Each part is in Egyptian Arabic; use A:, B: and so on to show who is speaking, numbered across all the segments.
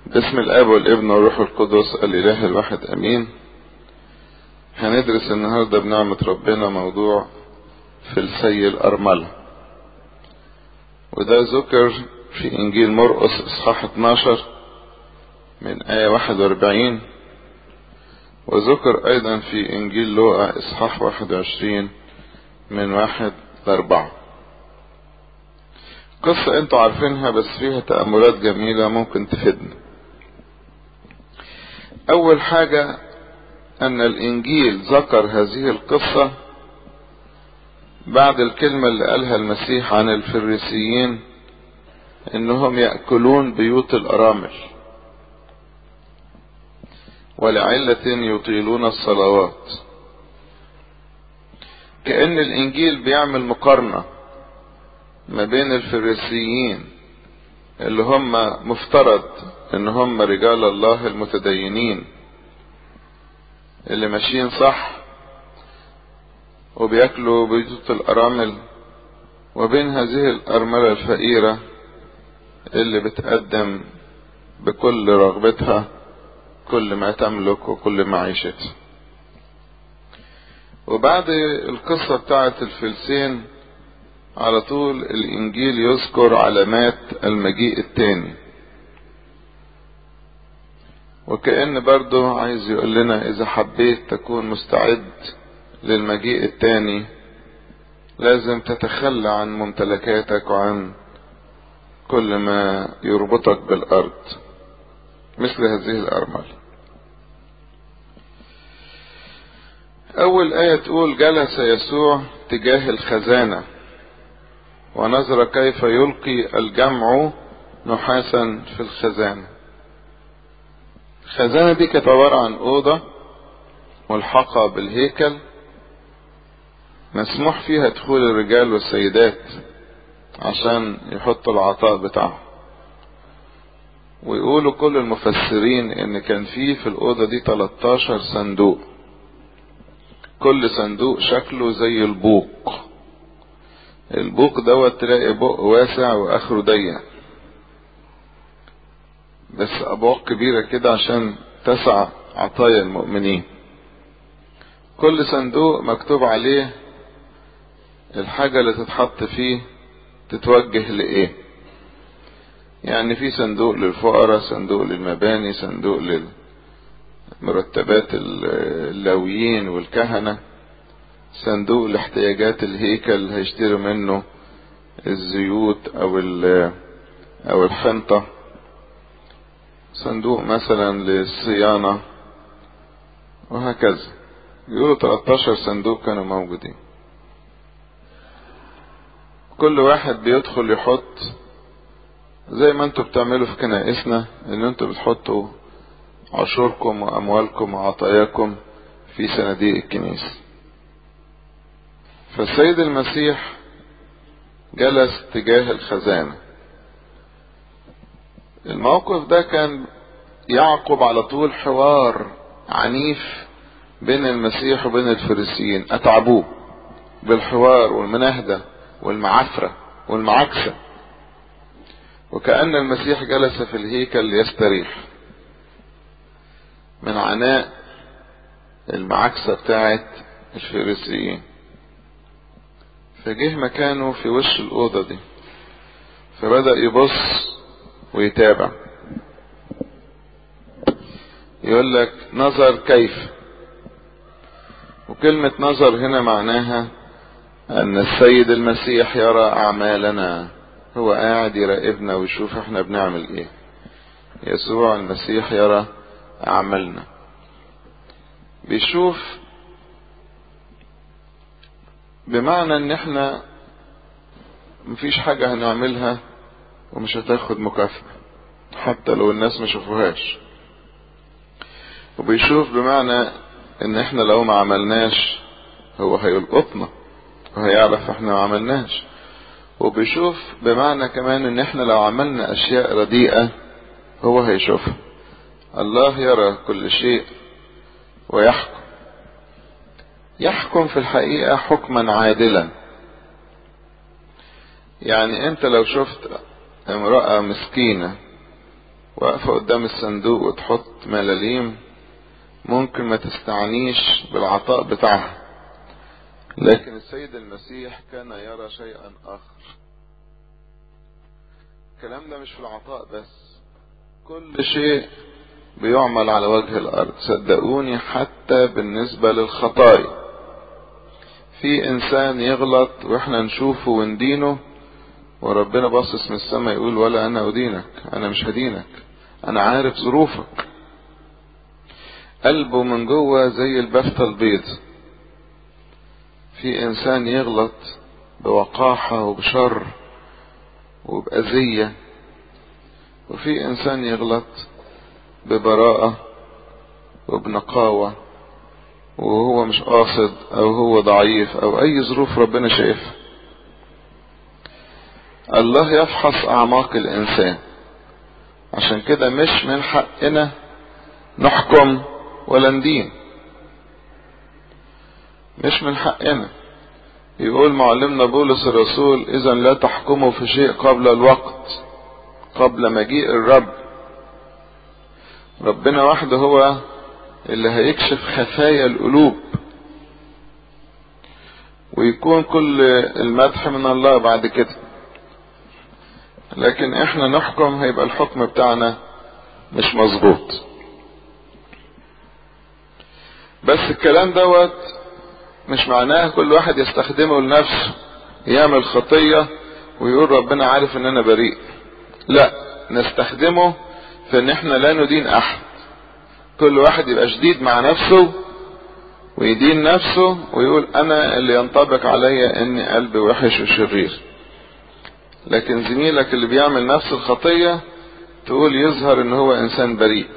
A: باسم الاب والابن والروح القدس الاله الواحد امين هندرس النهاردة بنعمة ربنا موضوع في السي الارملة وده ذكر في انجيل مرقس اصحاح 12 من آية 41 وذكر ايضا في انجيل لوقا اصحاح 21 من واحد لاربعة قصة انتوا عارفينها بس فيها تأملات جميلة ممكن تفيدنا اول حاجة ان الانجيل ذكر هذه القصة بعد الكلمة اللي قالها المسيح عن الفريسيين انهم يأكلون بيوت الارامل ولعلة يطيلون الصلوات كأن الانجيل بيعمل مقارنة ما بين الفريسيين اللي هم مفترض ان هم رجال الله المتدينين اللي ماشيين صح وبياكلوا بيوت الارامل وبين هذه الارملة الفقيرة اللي بتقدم بكل رغبتها كل ما تملك وكل معيشتها وبعد القصة بتاعت الفلسين على طول الانجيل يذكر علامات المجيء التاني وكأن برضو عايز يقول لنا اذا حبيت تكون مستعد للمجيء التاني لازم تتخلى عن ممتلكاتك وعن كل ما يربطك بالارض مثل هذه الارمل اول ايه تقول جلس يسوع تجاه الخزانه ونظر كيف يلقي الجمع نحاسا في الخزانة الخزانة دي كانت عبارة عن أوضة ملحقة بالهيكل مسموح فيها دخول الرجال والسيدات عشان يحطوا العطاء بتاعهم ويقولوا كل المفسرين ان كان فيه في الأوضة دي 13 صندوق كل صندوق شكله زي البوق البوق دوت تلاقي بق واسع واخره ضيق بس ابواق كبيرة كده عشان تسع عطايا المؤمنين كل صندوق مكتوب عليه الحاجة اللي تتحط فيه تتوجه لإيه يعني في صندوق للفقراء صندوق للمباني صندوق للمرتبات اللاويين والكهنة صندوق لاحتياجات الهيكل هيشتروا منه الزيوت او او الحنطة صندوق مثلا للصيانة وهكذا يقولوا 13 صندوق كانوا موجودين كل واحد بيدخل يحط زي ما انتوا بتعملوا في كنائسنا ان انتوا بتحطوا عشوركم واموالكم وعطاياكم في صناديق الكنيسه فالسيد المسيح جلس تجاه الخزانة الموقف ده كان يعقب على طول حوار عنيف بين المسيح وبين الفريسيين اتعبوه بالحوار والمناهدة والمعفرة والمعاكسة وكأن المسيح جلس في الهيكل ليستريح من عناء المعاكسة بتاعت الفريسيين فجه مكانه في وش الأوضة دي فبدأ يبص ويتابع يقول لك نظر كيف وكلمة نظر هنا معناها أن السيد المسيح يرى أعمالنا هو قاعد يراقبنا ويشوف احنا بنعمل ايه يسوع المسيح يرى أعمالنا بيشوف بمعنى ان احنا مفيش حاجة هنعملها ومش هتاخد مكافأة حتى لو الناس ما شافوهاش وبيشوف بمعنى ان احنا لو ما عملناش هو هيلقطنا وهيعرف احنا ما عملناش وبيشوف بمعنى كمان ان احنا لو عملنا اشياء رديئة هو هيشوفها الله يرى كل شيء ويحكم يحكم في الحقيقة حكما عادلا يعني انت لو شفت امرأة مسكينة واقفة قدام الصندوق وتحط ملاليم ممكن ما تستعنيش بالعطاء بتاعها لكن السيد المسيح كان يرى شيئا آخر الكلام ده مش في العطاء بس كل شيء بيعمل على وجه الأرض صدقوني حتى بالنسبة للخطايا في إنسان يغلط وإحنا نشوفه وندينه وربنا باصص من السماء يقول ولا أنا أدينك أنا مش هدينك أنا عارف ظروفك قلبه من جوه زي البفتة البيض في إنسان يغلط بوقاحة وبشر وبأذية وفي إنسان يغلط ببراءة وبنقاوة وهو مش قاصد أو هو ضعيف أو أي ظروف ربنا شايفها الله يفحص أعماق الإنسان عشان كده مش من حقنا نحكم ولا ندين مش من حقنا يقول معلمنا بولس الرسول اذا لا تحكموا في شيء قبل الوقت قبل مجيء الرب ربنا وحده هو اللي هيكشف خفايا القلوب ويكون كل المدح من الله بعد كده لكن احنا نحكم هيبقى الحكم بتاعنا مش مظبوط بس الكلام دوت مش معناه كل واحد يستخدمه لنفسه يعمل خطية ويقول ربنا عارف ان انا بريء لا نستخدمه في ان احنا لا ندين احد كل واحد يبقى شديد مع نفسه ويدين نفسه ويقول انا اللي ينطبق عليا اني قلبي وحش وشرير لكن زميلك اللي بيعمل نفس الخطية تقول يظهر ان هو انسان بريء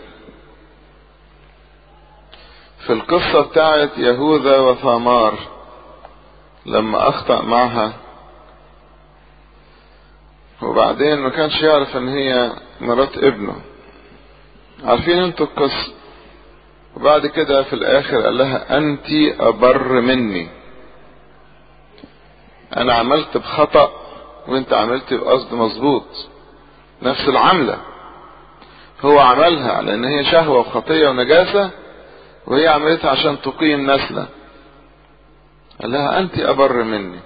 A: في القصة بتاعت يهوذا وثامار لما اخطأ معها وبعدين ما كانش يعرف ان هي مرات ابنه عارفين انتوا القصة وبعد كده في الاخر قال لها انت ابر مني انا عملت بخطأ وانت عملت بقصد مظبوط نفس العملة هو عملها على ان هي شهوة وخطية ونجاسة وهي عملتها عشان تقيم نسلا قال لها انت ابر مني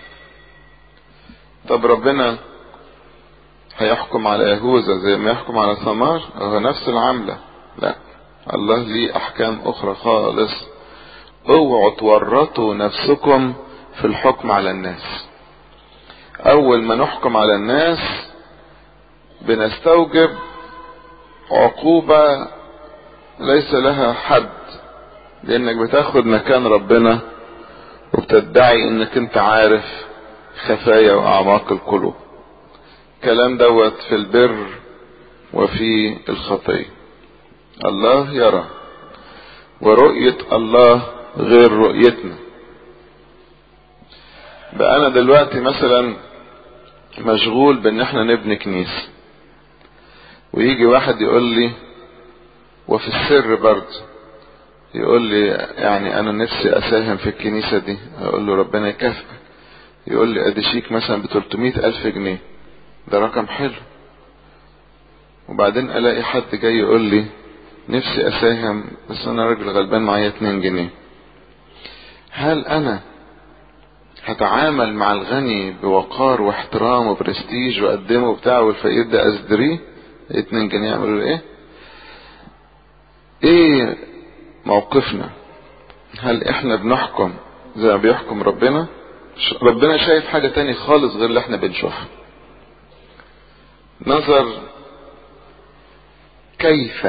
A: طب ربنا هيحكم على يهوذا زي ما يحكم على ثمار هو نفس العملة لا الله ليه احكام اخرى خالص اوعوا تورطوا نفسكم في الحكم على الناس اول ما نحكم على الناس بنستوجب عقوبة ليس لها حد لانك بتاخد مكان ربنا وبتدعي انك انت عارف خفايا واعماق القلوب كلام دوت في البر وفي الخطية الله يرى ورؤية الله غير رؤيتنا بقى انا دلوقتي مثلا مشغول بان احنا نبني كنيسة ويجي واحد يقول لي وفي السر برضه يقول لي يعني انا نفسي اساهم في الكنيسة دي اقول له ربنا يكافئك يقول لي ادي شيك مثلا ب 300 الف جنيه ده رقم حلو وبعدين الاقي حد جاي يقول لي نفسي اساهم بس انا راجل غلبان معايا 2 جنيه هل انا هتعامل مع الغني بوقار واحترام وبرستيج واقدمه بتاعه والفقير ده ازدريه 2 جنيه يعملوا ايه ايه موقفنا هل احنا بنحكم زي ما بيحكم ربنا ربنا شايف حاجة تاني خالص غير اللي احنا بنشوفها نظر كيف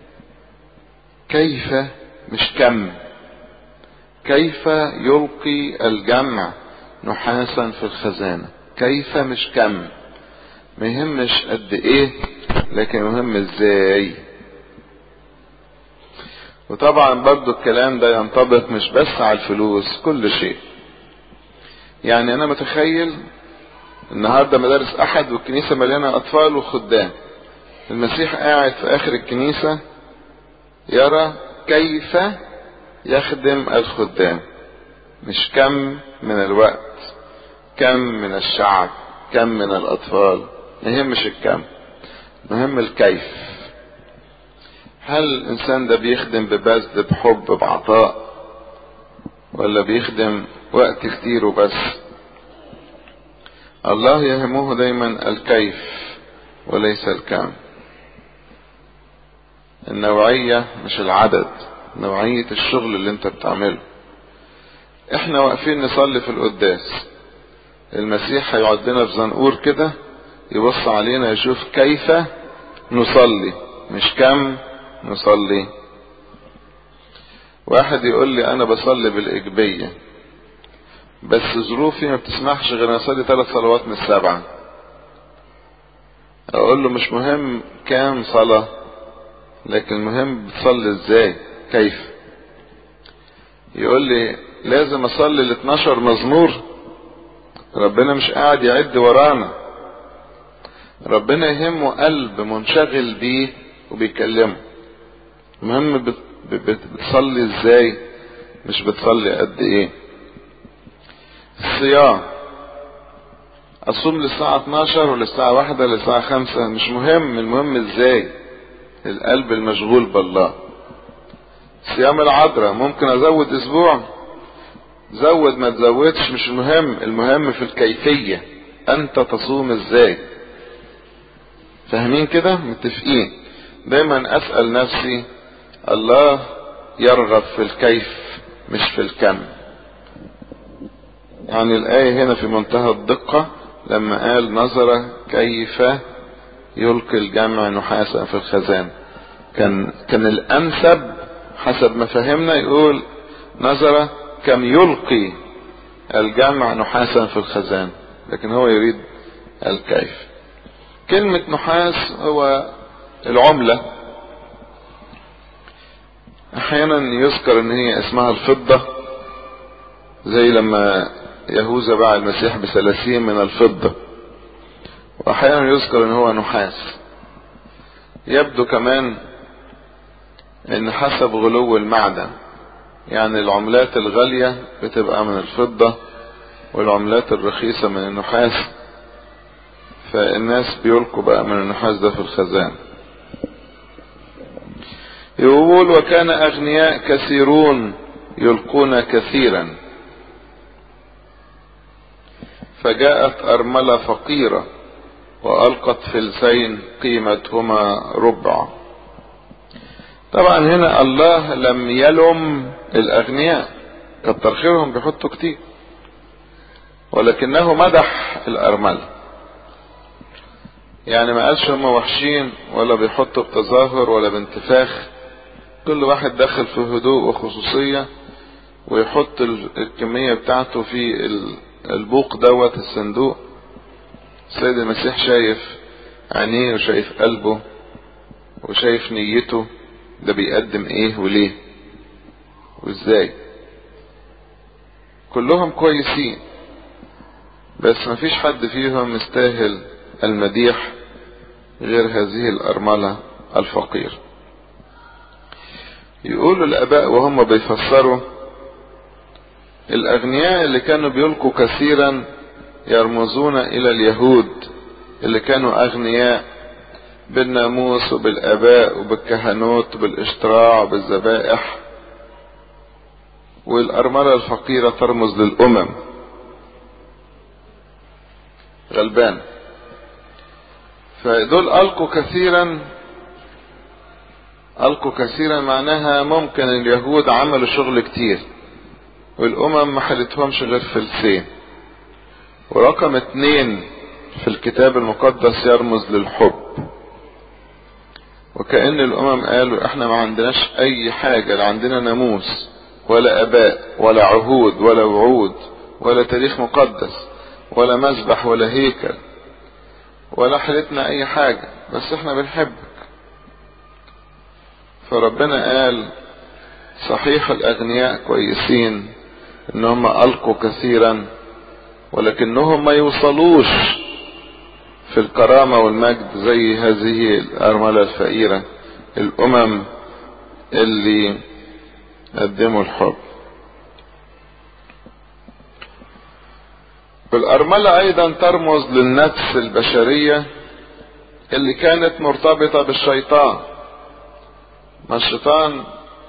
A: كيف مش كم كيف يلقي الجمع نحاسا في الخزانة كيف مش كم ما يهمش قد ايه لكن مهم ازاي وطبعا برضو الكلام ده ينطبق مش بس على الفلوس كل شيء يعني انا متخيل النهارده مدارس احد والكنيسه مليانه اطفال وخدام المسيح قاعد في اخر الكنيسه يرى كيف يخدم الخدام مش كم من الوقت كم من الشعب كم من الاطفال ما يهمش الكم مهم الكيف هل الانسان ده بيخدم ببذل بحب بعطاء ولا بيخدم وقت كتير وبس الله يهمه دايما الكيف وليس الكم النوعية مش العدد نوعية الشغل اللي انت بتعمله احنا واقفين نصلي في القداس المسيح هيقعد لنا في زنقور كده يبص علينا يشوف كيف نصلي مش كم نصلي واحد يقول لي انا بصلي بالايجابيه بس ظروفي ما بتسمحش غير اصلي ثلاث صلوات من السبعه اقول له مش مهم كام صلاه لكن المهم بتصلي ازاي كيف يقول لي لازم اصلي ال 12 مزمور ربنا مش قاعد يعد ورانا ربنا يهمه قلب منشغل بيه وبيكلمه المهم بتصلي ازاي مش بتصلي قد ايه الصيام اصوم للساعة 12 وللساعة واحدة للساعة خمسة مش مهم المهم ازاي القلب المشغول بالله صيام العذراء ممكن ازود اسبوع زود ما تزودش مش المهم المهم في الكيفية انت تصوم ازاي فاهمين كده متفقين دايما اسأل نفسي الله يرغب في الكيف مش في الكم يعني الآية هنا في منتهى الدقة لما قال نظر كيف يلقي الجمع نحاسا في الخزان كان كان الأنسب حسب ما فهمنا يقول نظر كم يلقي الجمع نحاسا في الخزان لكن هو يريد الكيف كلمة نحاس هو العملة احيانا يذكر ان هي اسمها الفضة زي لما يهوذا باع المسيح بثلاثين من الفضة واحيانا يذكر ان هو نحاس يبدو كمان ان حسب غلو المعدن يعني العملات الغالية بتبقى من الفضة والعملات الرخيصة من النحاس فالناس بيلقوا بقى من النحاس ده في الخزان يقول وكان أغنياء كثيرون يلقون كثيرا فجاءت أرملة فقيرة وألقت فلسين قيمتهما ربع طبعا هنا الله لم يلم الأغنياء كتر خيرهم بيحطوا كتير ولكنه مدح الأرملة يعني ما قالش هم وحشين ولا بيحطوا بتظاهر ولا بانتفاخ كل واحد داخل في هدوء وخصوصية ويحط الكمية بتاعته في البوق دوت الصندوق السيد المسيح شايف عينيه وشايف قلبه وشايف نيته ده بيقدم ايه وليه وازاي كلهم كويسين بس مفيش حد فيهم مستاهل المديح غير هذه الأرملة الفقير يقولوا الآباء وهم بيفسروا الأغنياء اللي كانوا بيلقوا كثيرا يرمزون إلى اليهود اللي كانوا أغنياء بالناموس وبالآباء وبالكهنوت وبالاشتراع وبالذبائح والأرملة الفقيرة ترمز للأمم غلبان فدول ألقوا كثيرا ألقوا كثيرا معناها ممكن اليهود عملوا شغل كتير والأمم ما حلتهمش غير فلسين ورقم اتنين في الكتاب المقدس يرمز للحب وكأن الأمم قالوا احنا ما عندناش أي حاجة لا عندنا ناموس ولا أباء ولا عهود ولا وعود ولا تاريخ مقدس ولا مذبح ولا هيكل ولا حلتنا أي حاجة بس احنا بنحبك فربنا قال صحيح الأغنياء كويسين إن هم ألقوا كثيرا ولكنهم ما يوصلوش في الكرامة والمجد زي هذه الأرملة الفقيرة الأمم اللي قدموا الحب والأرملة أيضا ترمز للنفس البشرية اللي كانت مرتبطة بالشيطان ما الشيطان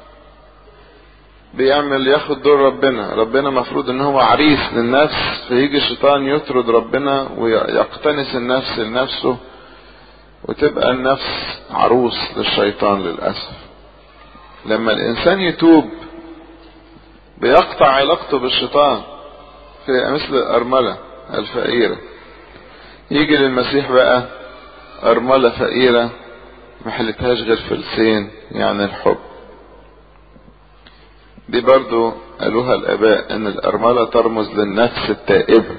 A: بيعمل ياخد دور ربنا ربنا مفروض ان هو عريس للنفس فيجي الشيطان يطرد ربنا ويقتنس النفس لنفسه وتبقى النفس عروس للشيطان للأسف لما الإنسان يتوب بيقطع علاقته بالشيطان في مثل الأرملة الفقيرة يجي للمسيح بقى أرملة فقيرة ما حلتهاش غير فلسين يعني الحب دي برضو قالوها الآباء إن الأرملة ترمز للنفس التائبة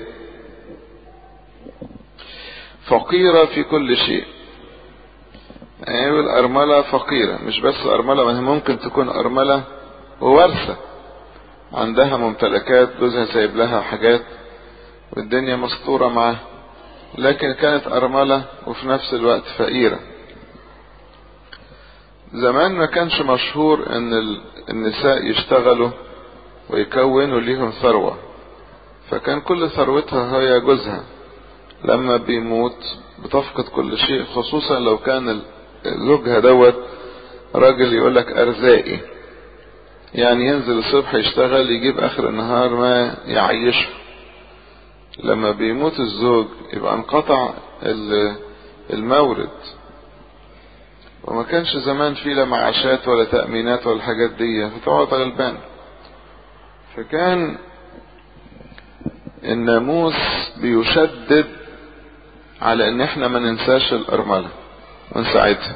A: فقيرة في كل شيء يعني الأرملة فقيرة مش بس أرملة ما هي ممكن تكون أرملة وورثة عندها ممتلكات جوزها سايب لها حاجات والدنيا مسطورة معاها لكن كانت أرملة وفي نفس الوقت فقيرة زمان ما كانش مشهور ان النساء يشتغلوا ويكونوا ليهم ثروة فكان كل ثروتها هي جوزها لما بيموت بتفقد كل شيء خصوصا لو كان زوجها دوت راجل يقولك ارزاقي يعني ينزل الصبح يشتغل يجيب اخر النهار ما يعيشه لما بيموت الزوج يبقى انقطع المورد وما كانش زمان في لا معاشات ولا تأمينات ولا الحاجات دي فتقعد غلبان فكان الناموس بيشدد على ان احنا ما ننساش الارملة ونساعدها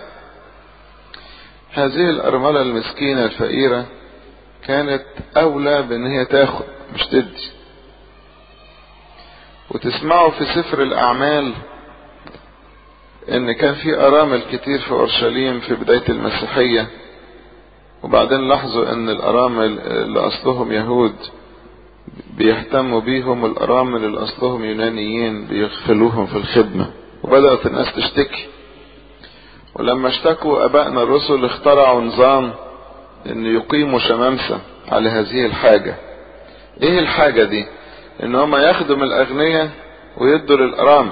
A: هذه الارملة المسكينة الفقيرة كانت اولى بان هي تاخد مش تدي وتسمعوا في سفر الاعمال ان كان في ارامل كتير في اورشليم في بداية المسيحية وبعدين لاحظوا ان الارامل اللي اصلهم يهود بيهتموا بيهم والارامل اللي اصلهم يونانيين بيغفلوهم في الخدمة وبدأت الناس تشتكي ولما اشتكوا ابائنا الرسل اخترعوا نظام ان يقيموا شمامسة على هذه الحاجة ايه الحاجة دي ان هم ياخدوا من الاغنياء ويدوا للارامل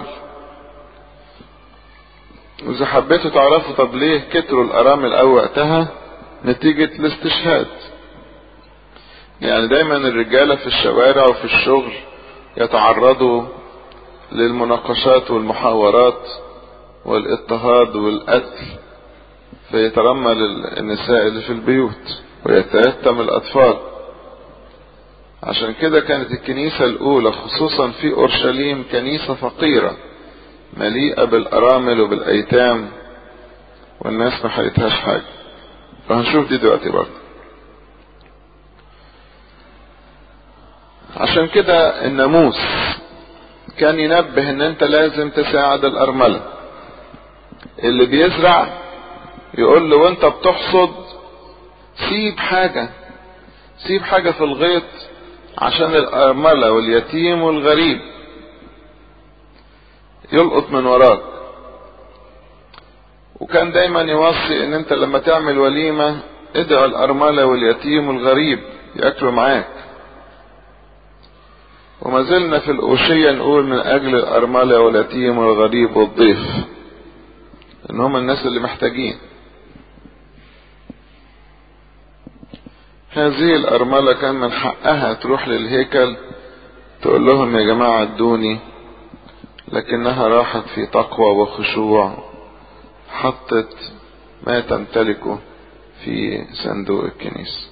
A: واذا حبيتوا تعرفوا طب ليه كتروا الارامل او وقتها نتيجة الاستشهاد يعني دايما الرجالة في الشوارع وفي الشغل يتعرضوا للمناقشات والمحاورات والاضطهاد والقتل فيترمل النساء اللي في البيوت ويتيتم الاطفال عشان كده كانت الكنيسة الاولى خصوصا في اورشليم كنيسة فقيرة مليئة بالارامل وبالايتام والناس ما حالتهاش حاجة فهنشوف دي دلوقتي برضه عشان كده الناموس كان ينبه ان انت لازم تساعد الارملة اللي بيزرع يقول له وانت بتحصد سيب حاجة سيب حاجة في الغيط عشان الارملة واليتيم والغريب يلقط من وراك وكان دايما يوصي ان انت لما تعمل وليمة ادعو الارملة واليتيم والغريب ياكلوا معاك وما زلنا في الأوشية نقول من أجل الأرملة واليتيم والغريب والضيف إن هم الناس اللي محتاجين هذه الأرملة كان من حقها تروح للهيكل تقول لهم يا جماعة ادوني لكنها راحت في تقوى وخشوع حطت ما تمتلكه في صندوق الكنيسه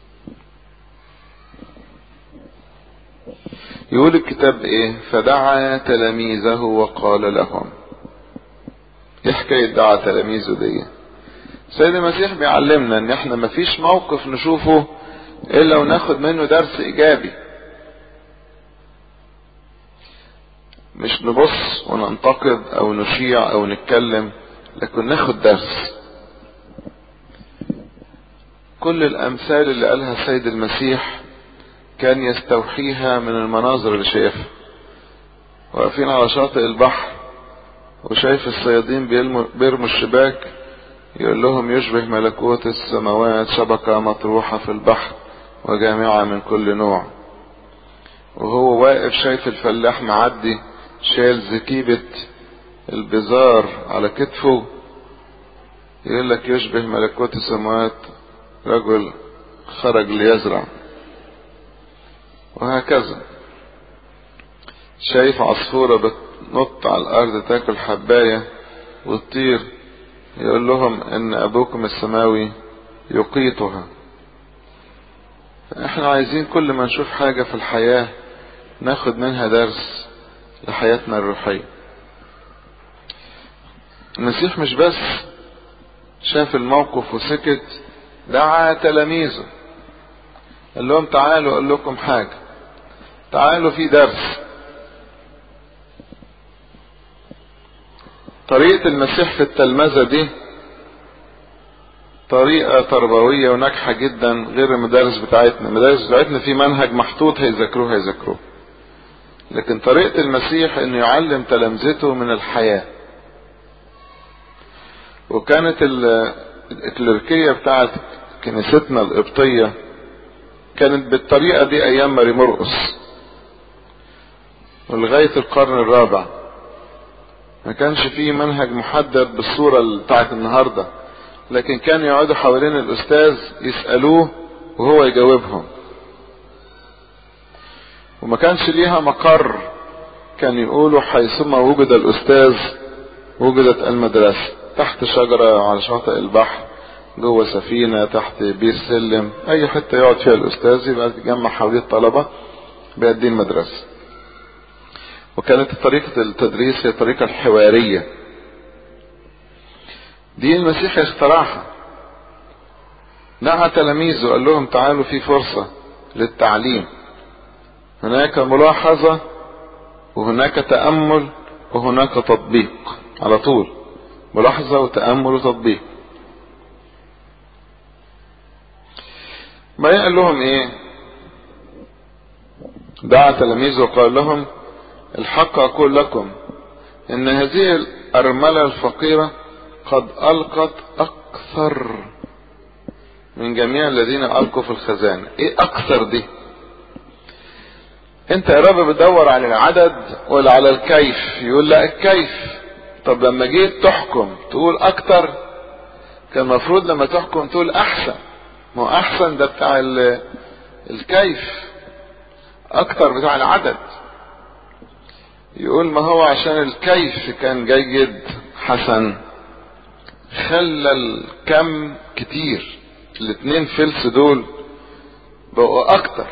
A: يقول الكتاب ايه فدعا تلاميذه وقال لهم ايه حكاية دعا تلاميذه دي سيد المسيح بيعلمنا ان احنا مفيش موقف نشوفه الا وناخد منه درس ايجابي مش نبص وننتقد او نشيع او نتكلم لكن ناخد درس كل الامثال اللي قالها السيد المسيح كان يستوحيها من المناظر اللي شايفها واقفين على شاطئ البحر وشايف الصيادين بيرموا الشباك يقول لهم يشبه ملكوت السماوات شبكة مطروحة في البحر وجامعة من كل نوع وهو واقف شايف الفلاح معدي شايل زكيبة البزار على كتفه يقول لك يشبه ملكوت السماوات رجل خرج ليزرع وهكذا شايف عصفورة بتنط على الأرض تاكل حباية وتطير يقول لهم إن أبوكم السماوي يقيتها احنا عايزين كل ما نشوف حاجة في الحياة ناخد منها درس لحياتنا الروحية المسيح مش بس شاف الموقف وسكت دعا تلاميذه قال لهم تعالوا اقول لكم حاجة تعالوا في درس طريقة المسيح في التلمذة دي طريقة تربوية وناجحة جدا غير المدارس بتاعتنا المدارس بتاعتنا في منهج محطوط هيذاكروه هيذاكروه لكن طريقة المسيح انه يعلم تلامذته من الحياة وكانت الكليركية بتاعت كنيستنا القبطية كانت بالطريقة دي ايام ماري مرقس ولغاية القرن الرابع ما كانش فيه منهج محدد بالصورة بتاعت النهارده لكن كانوا يقعدوا حوالين الاستاذ يسألوه وهو يجاوبهم وما كانش ليها مقر كان يقولوا حيثما وجد الاستاذ وجدت المدرسة تحت شجرة على شاطئ البحر جوه سفينة تحت بير سلم اي حتة يقعد فيها الاستاذ يبقى تجمع حواليه الطلبة بيدي المدرسة وكانت طريقة التدريس هي الطريقة الحوارية دي المسيح اخترعها دعا تلاميذه قال لهم تعالوا في فرصة للتعليم هناك ملاحظة وهناك تأمل وهناك تطبيق على طول ملاحظة وتأمل وتطبيق ما قال لهم ايه دعا تلاميذه وقال لهم الحق اقول لكم ان هذه الارملة الفقيرة قد ألقت أكثر من جميع الذين ألقوا في الخزانة إيه أكثر دي أنت يا رب بتدور على العدد ولا على الكيف يقول لا الكيف طب لما جيت تحكم تقول أكتر كان المفروض لما تحكم تقول أحسن ما هو أحسن ده بتاع الكيف أكتر بتاع العدد يقول ما هو عشان الكيف كان جيد حسن خلى الكم كتير الاتنين فلس دول بقوا اكتر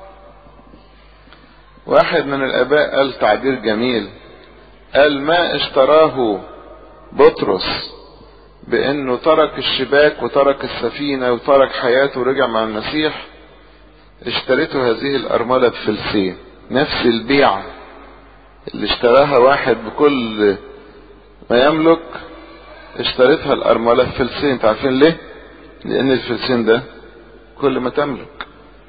A: واحد من الاباء قال تعبير جميل قال ما اشتراه بطرس بانه ترك الشباك وترك السفينة وترك حياته ورجع مع المسيح اشتريته هذه الارملة بفلسين نفس البيعة اللي اشتراها واحد بكل ما يملك اشتريتها الأرملة بفلسين تعرفين ليه؟ لأن الفلسين ده كل ما تملك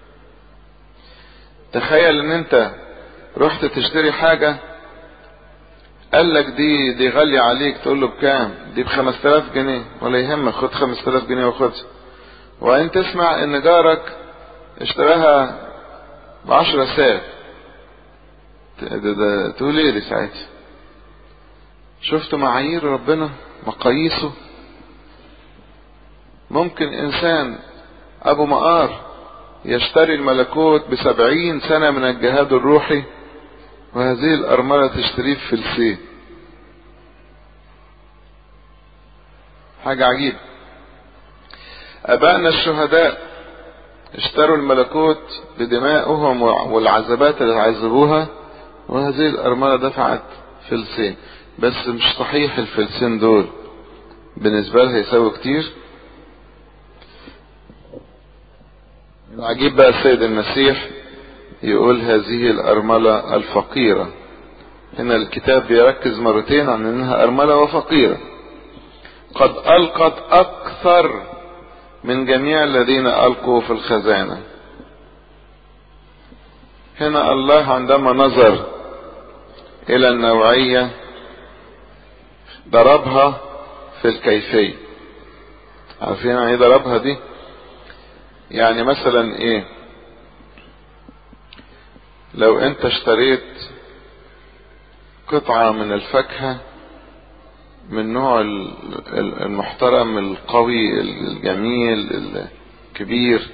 A: تخيل ان انت رحت تشتري حاجة قال لك دي دي غالية عليك تقول له بكام دي بخمس تلاف جنيه ولا يهمك خد خمس تلاف جنيه وخدها وبعدين تسمع ان جارك اشتراها بعشرة ساعة ده ده تقول ايه دي ساعتها شفتوا معايير ربنا مقاييسه ممكن انسان ابو مقار يشتري الملكوت بسبعين سنة من الجهاد الروحي وهذه الأرملة تشتريه في فلسين حاجة عجيبة أبائنا الشهداء اشتروا الملكوت بدمائهم والعذابات اللي عذبوها وهذه الأرملة دفعت فلسين بس مش صحيح الفلسين دول بالنسبة لها يساوي كتير العجيب بقى السيد المسيح يقول هذه الأرملة الفقيرة هنا الكتاب بيركز مرتين عن انها أرملة وفقيرة قد ألقت أكثر من جميع الذين ألقوا في الخزانة هنا الله عندما نظر إلى النوعية ضربها في الكيفية عارفين يعني ايه ضربها دي يعني مثلا ايه لو انت اشتريت قطعة من الفاكهة من نوع المحترم القوي الجميل الكبير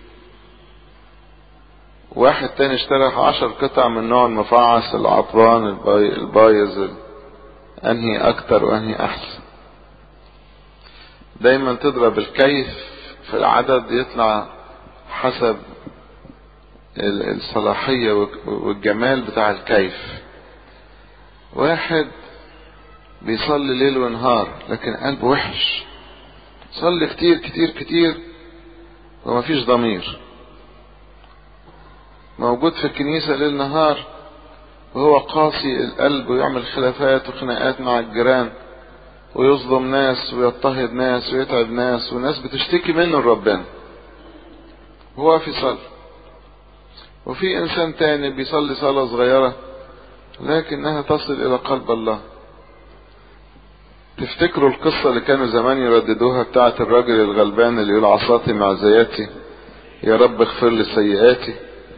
A: واحد تاني اشترى عشر قطع من نوع المفعص العطران البايظ انهي اكتر وانهي احسن دايما تضرب الكيف في العدد يطلع حسب الصلاحية والجمال بتاع الكيف واحد بيصلي ليل ونهار لكن قلبه وحش صلي كتير كتير كتير ومفيش ضمير موجود في الكنيسة ليل نهار وهو قاسي القلب ويعمل خلافات وخناقات مع الجيران ويظلم ناس ويضطهد ناس ويتعب ناس وناس بتشتكي منه لربنا هو في صلاة وفي انسان تاني بيصلي صلاة صغيرة لكنها تصل الى قلب الله تفتكروا القصة اللي كانوا زمان يرددوها بتاعة الراجل الغلبان اللي يقول عصاتي مع زياتي يا رب اغفر لي سيئاتي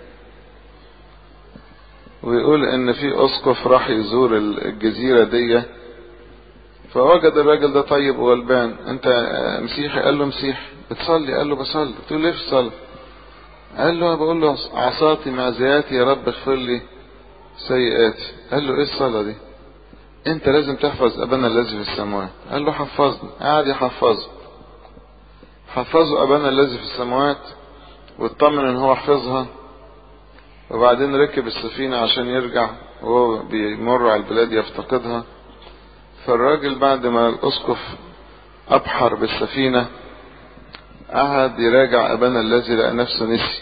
A: ويقول ان في اسقف راح يزور الجزيرة دي فوجد الراجل ده طيب وغلبان انت مسيحي قال له مسيحي بتصلي قال له بصلي بتقول ليه في الصلاة قال له بقول له عصاتي مع زياتي يا رب اغفر لي سيئاتي قال له ايه الصلاة دي انت لازم تحفظ ابانا الذي في السماوات قال له حفظني قعد يحفظه حفظه ابانا الذي في السماوات واطمن ان هو حفظها وبعدين ركب السفينة عشان يرجع وهو بيمر على البلاد يفتقدها فالراجل بعد ما الاسقف ابحر بالسفينة قعد يراجع ابانا الذي لقى نفسه نسي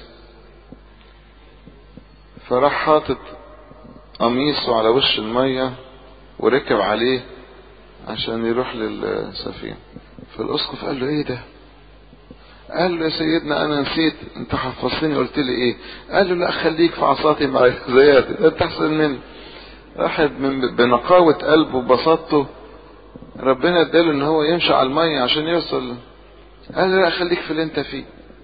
A: فراح حاطط قميصه على وش المية وركب عليه عشان يروح للسفينة فالاسقف قال له ايه ده قال له يا سيدنا انا نسيت انت حفظتني قلت لي ايه قال له لا خليك في عصاتي مع زياتي انت احسن مني واحد من بنقاوة قلبه وبساطته ربنا اداله ان هو يمشي على المية عشان يوصل قال له لا خليك في اللي انت فيه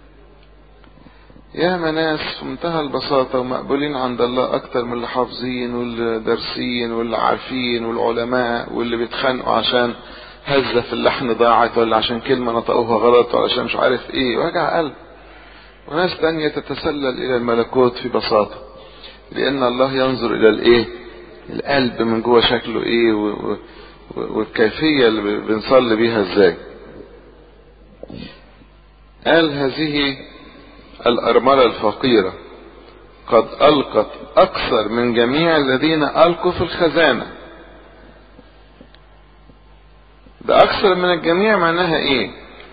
A: يا ناس في منتهى البساطة ومقبولين عند الله أكتر من اللي حافظين واللي دارسين واللي عارفين والعلماء واللي بيتخانقوا عشان هزة في اللحن ضاعت ولا عشان كلمة نطقوها غلط ولا عشان مش عارف ايه وجع قلب وناس تانية تتسلل إلى الملكوت في بساطة لأن الله ينظر إلى الإيه القلب من جوه شكله إيه والكيفية اللي بنصلي بيها إزاي قال هذه الأرملة الفقيرة قد ألقت أكثر من جميع الذين ألقوا في الخزانة ده أكثر من الجميع معناها إيه؟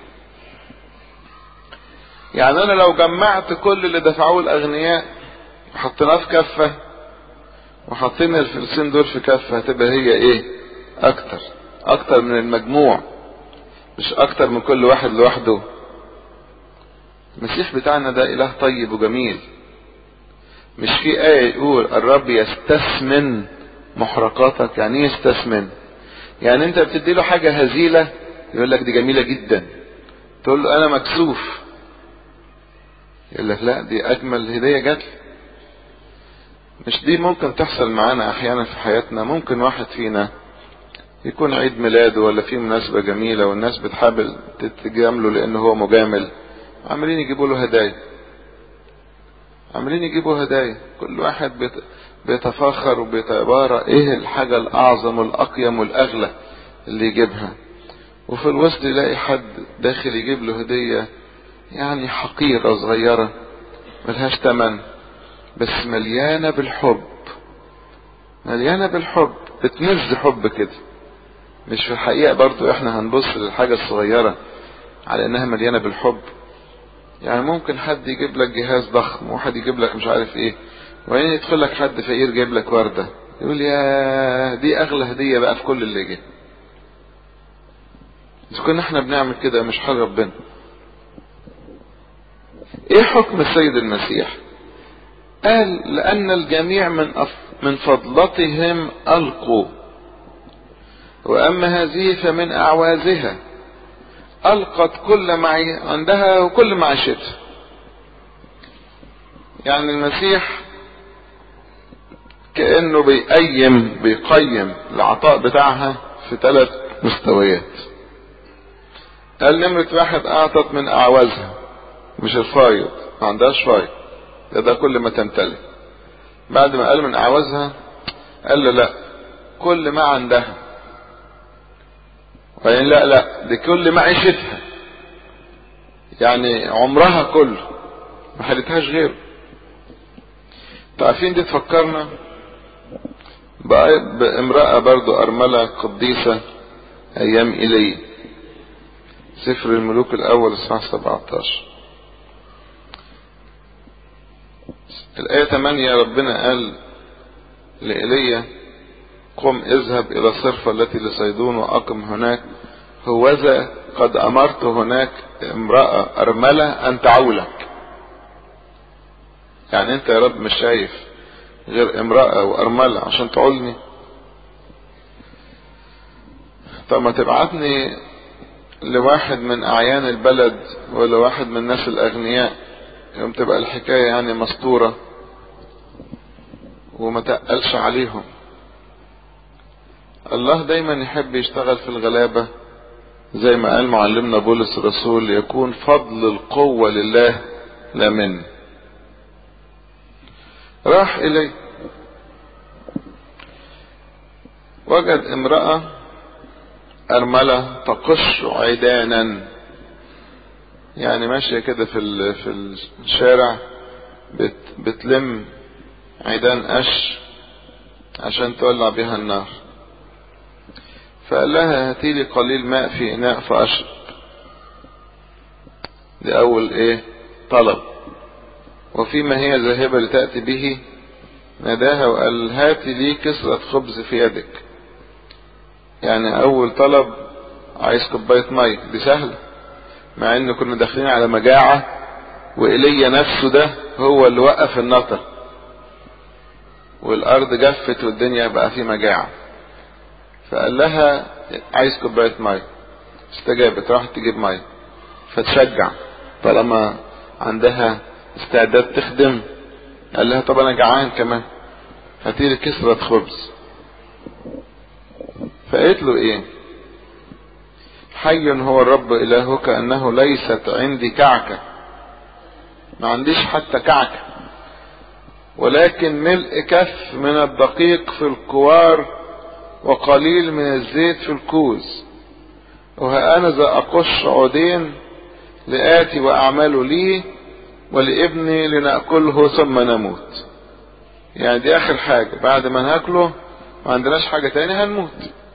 A: يعني أنا لو جمعت كل اللي دفعوه الأغنياء وحطيناه في كفة وحطينا الفلسين دول في كفة هتبقى هي إيه؟ أكتر أكتر من المجموع مش أكتر من كل واحد لوحده المسيح بتاعنا ده إله طيب وجميل مش في آية يقول الرب يستثمن محرقاتك يعني ايه يستثمن يعني انت بتدي له حاجة هزيلة يقول لك دي جميلة جدا تقول له انا مكسوف يقول لك لا دي اجمل هدية جات لي مش دي ممكن تحصل معانا احيانا في حياتنا ممكن واحد فينا يكون عيد ميلاده ولا في مناسبة جميلة والناس بتحاول تتجامله لانه هو مجامل عاملين يجيبوا له هدايا عاملين يجيبوا هدايا كل واحد بيت بيتفاخر وبيتبارى ايه الحاجة الاعظم والاقيم والاغلى اللي يجيبها وفي الوسط يلاقي حد داخل يجيب له هدية يعني حقيرة صغيرة ملهاش تمن بس مليانة بالحب مليانة بالحب بتنز حب كده مش في الحقيقة برضو احنا هنبص للحاجة الصغيرة على انها مليانة بالحب يعني ممكن حد يجيب لك جهاز ضخم وواحد يجيب لك مش عارف ايه وبعدين يدخل لك حد فقير جايب لك وردة يقول يا دي اغلى هدية بقى في كل اللي جه اذا كنا احنا بنعمل كده مش حال ربنا ايه حكم السيد المسيح قال لان الجميع من أف من فضلتهم القوا واما هذه فمن اعوازها القت كل ما عندها وكل معيشتها يعني المسيح كانه بيقيم بيقيم العطاء بتاعها في ثلاث مستويات قال نمرة واحد اعطت من اعوازها مش الفايض ما عندهاش فايض ده ده كل ما تمتلك بعد ما قال من اعوازها قال له لا كل ما عندها وبعدين لا لا دي كل ما عيشتها يعني عمرها كله ما حلتهاش غيره عارفين دي تفكرنا بامرأة برضو أرملة قديسة أيام إيليا سفر الملوك الأول الصحاح 17 الآية 8 ربنا قال لإيليا قم اذهب إلى الصرفة التي لصيدون وأقم هناك هوذا قد أمرت هناك امرأة أرملة أن تعولك يعني أنت يا رب مش شايف غير امرأة وأرملة عشان تعولني طب ما تبعتني لواحد من أعيان البلد ولا واحد من الناس الأغنياء يوم تبقى الحكاية يعني مسطورة وما تقلش عليهم الله دايما يحب يشتغل في الغلابة زي ما قال معلمنا بولس الرسول يكون فضل القوة لله لا مني راح إليه وجد امرأة أرملة تقش عيدانا يعني ماشية كده في في الشارع بت بتلم عيدان قش عشان تولع بها النار فقال لها هاتي لي قليل ماء في إناء فأشرب دي أول إيه طلب وفيما هي ذاهبة لتأتي به ناداها وقال هاتي لي كسرة خبز في يدك يعني أول طلب عايز كوباية مية دي سهلة مع إن كنا داخلين على مجاعة وإيليا نفسه ده هو اللي وقف النطر والأرض جفت والدنيا بقى في مجاعة فقال لها عايز كوباية مية استجابت راحت تجيب مية فتشجع طالما عندها استعداد تخدم قال لها طب انا جعان كمان هاتيلي كسرة خبز فقالت له ايه حي هو الرب الهك انه ليست عندي كعكة ما عنديش حتى كعكة ولكن ملء كف من الدقيق في الكوار وقليل من الزيت في الكوز وها انا ذا اقش عودين لآتي واعمل لي ولابني لنأكله ثم نموت يعني دي اخر حاجة بعد ما ناكله ما عندناش حاجة تاني هنموت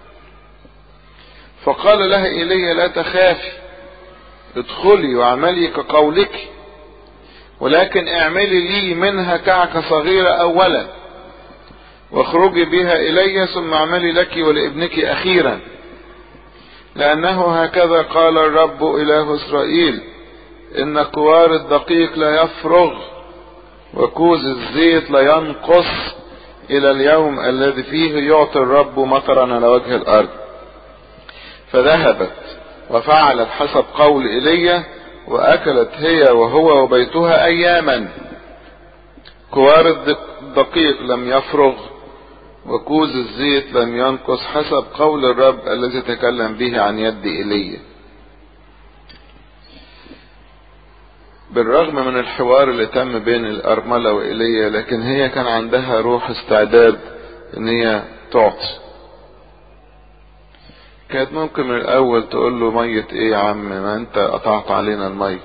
A: فقال لها ايليا لا تخافي ادخلي واعملي كقولك ولكن اعملي لي منها كعكة صغيرة اولا واخرجي بها الي ثم اعملي لك ولابنك اخيرا لانه هكذا قال الرب اله اسرائيل ان كوار الدقيق لا يفرغ وكوز الزيت لا ينقص الى اليوم الذي فيه يعطي الرب مطرا على وجه الارض فذهبت وفعلت حسب قول ايليا واكلت هي وهو وبيتها اياما كوار الدقيق لم يفرغ وكوز الزيت لم ينقص حسب قول الرب الذي تكلم به عن يد ايليا بالرغم من الحوار اللي تم بين الأرملة وإيليا لكن هي كان عندها روح استعداد إن هي تعطي كانت ممكن من الأول تقول له مية إيه يا عم ما أنت قطعت علينا المية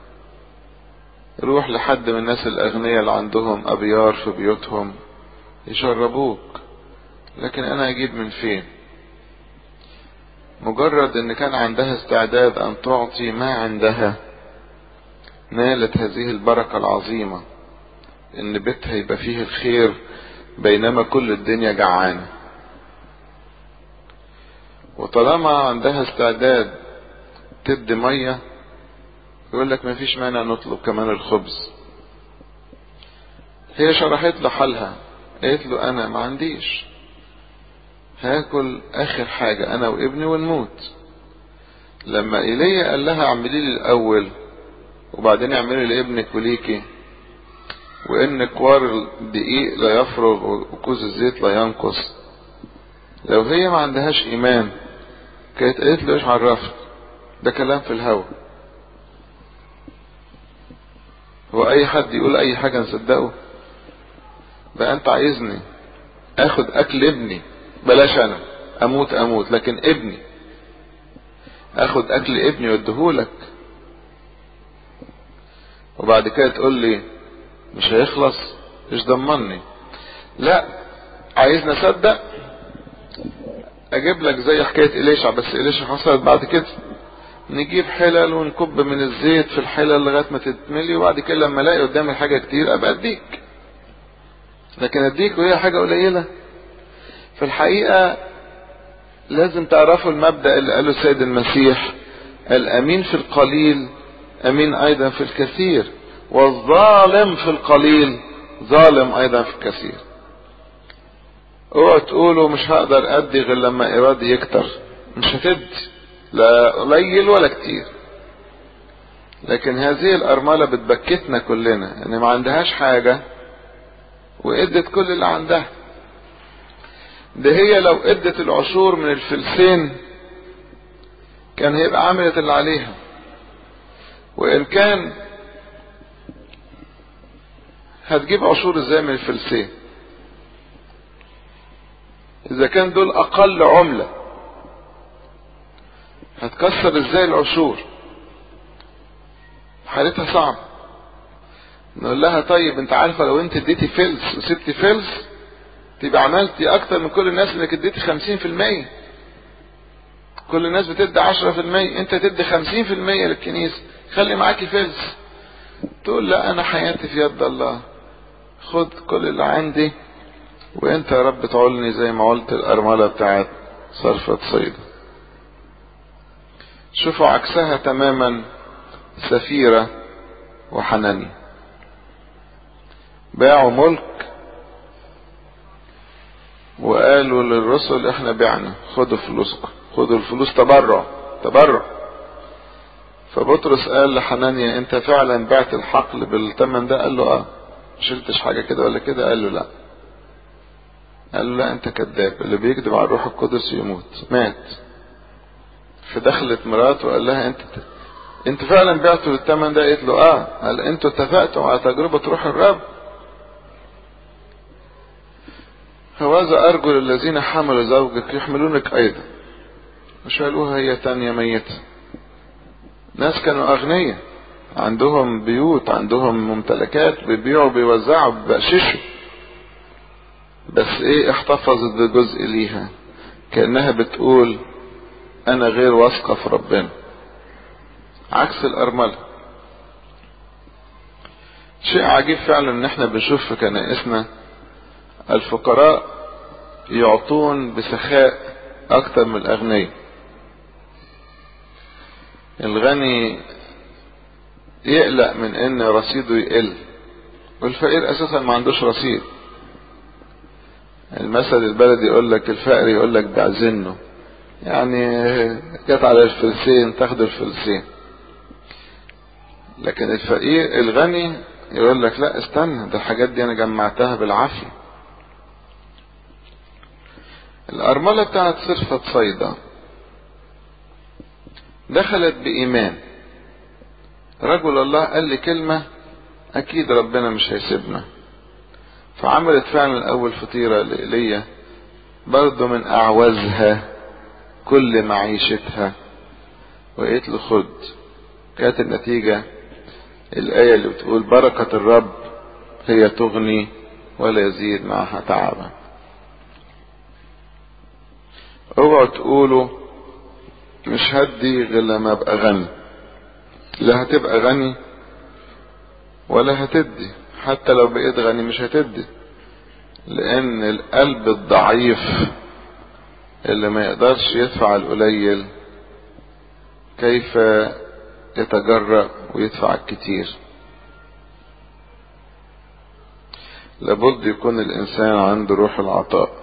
A: روح لحد من الناس الأغنياء اللي عندهم أبيار في بيوتهم يشربوك لكن أنا أجيب من فين مجرد إن كان عندها استعداد أن تعطي ما عندها نالت هذه البركة العظيمة ان بيتها يبقى فيه الخير بينما كل الدنيا جعانة وطالما عندها استعداد تدي مية يقول لك ما فيش مانع نطلب كمان الخبز هي شرحت له حالها قالت له انا ما عنديش هاكل اخر حاجة انا وابني ونموت لما ايليا قال لها اعملي لي الاول وبعدين اعملي لابنك وليكي وان كوار الدقيق لا يفرغ وكوز الزيت لا ينقص لو هي ما عندهاش ايمان كانت قالت له ايش عرفت ده كلام في الهوا هو اي حد يقول اي حاجة نصدقه بقى انت عايزني اخد اكل ابني بلاش انا اموت اموت لكن ابني اخد اكل ابني واديهولك وبعد كده تقول لي مش هيخلص ايش ضمني لا عايزني اصدق اجيب لك زي حكاية اليشع بس اليشع حصلت بعد كده نجيب حلل ونكب من الزيت في الحلل لغاية ما تتملي وبعد كده لما الاقي قدامي حاجة كتير ابقى اديك لكن اديك وهي حاجة قليلة في الحقيقة لازم تعرفوا المبدأ اللي قاله السيد المسيح الامين في القليل امين ايضا في الكثير والظالم في القليل ظالم ايضا في الكثير اوعوا تقولوا مش هقدر ادي غير لما ارادي يكتر مش هتدي لا قليل ولا كتير لكن هذه الارمله بتبكتنا كلنا ان ما عندهاش حاجه وادت كل اللي عندها ده هي لو ادت العشور من الفلسين كان هيبقى عملت اللي عليها وان كان هتجيب عشور ازاي من الفلسين اذا كان دول اقل عملة هتكسر ازاي العشور حالتها صعب نقول لها طيب انت عارفة لو انت اديتي فلس وسبتي فلس تبقى عملتي اكتر من كل الناس انك اديتي خمسين في المية كل الناس بتدي عشرة في المية انت تدي خمسين في المية للكنيسة خلي معاكي فلس تقول لا انا حياتي في يد الله خد كل اللي عندي وانت يا رب تعولني زي ما قلت الارمله بتاعت صرفة صيدا شوفوا عكسها تماما سفيرة وحناني باعوا ملك وقالوا للرسل احنا بعنا خدوا فلوسكم خدوا الفلوس تبرع تبرع فبطرس قال لحنانيا انت فعلا بعت الحقل بالثمن ده قال له اه شلتش حاجة كده ولا كده قال له لا قال له لا انت كذاب اللي بيكذب على الروح القدس يموت مات فدخلت مراته وقال لها انت انت فعلا بعته بالثمن ده قالت له اه قال انتوا اتفقتوا على تجربة روح الرب هوذا ارجل الذين حملوا زوجك يحملونك ايضا وشالوها هي تانية ميتة ناس كانوا اغنياء عندهم بيوت عندهم ممتلكات بيبيعوا بيوزعوا بيبقششوا بس ايه احتفظت بجزء ليها كأنها بتقول انا غير واثقة في ربنا عكس الارملة شيء عجيب فعلا ان احنا بنشوف في كنائسنا الفقراء يعطون بسخاء اكتر من الاغنياء الغني يقلق من ان رصيده يقل والفقير اساسا ما عندوش رصيد المثل البلدي يقول لك الفقر يقول لك بعزنه يعني جت على الفلسين تاخد الفلسين لكن الفقير الغني يقول لك لا استنى ده الحاجات دي انا جمعتها بالعافية الارملة بتاعت صرفة صيدا دخلت بإيمان رجل الله قال لي كلمة أكيد ربنا مش هيسيبنا فعملت فعلا أول فطيرة لإيليا برضه من أعوزها كل معيشتها وقالت له خد كانت النتيجة الآية اللي بتقول بركة الرب هي تغني ولا يزيد معها تعبا اوعوا تقولوا مش هدي غير لما ابقى غني لا هتبقى غني ولا هتدي حتى لو بقيت غني مش هتدي لان القلب الضعيف اللي ما يقدرش يدفع القليل كيف يتجرأ ويدفع الكتير لابد يكون الانسان عنده روح العطاء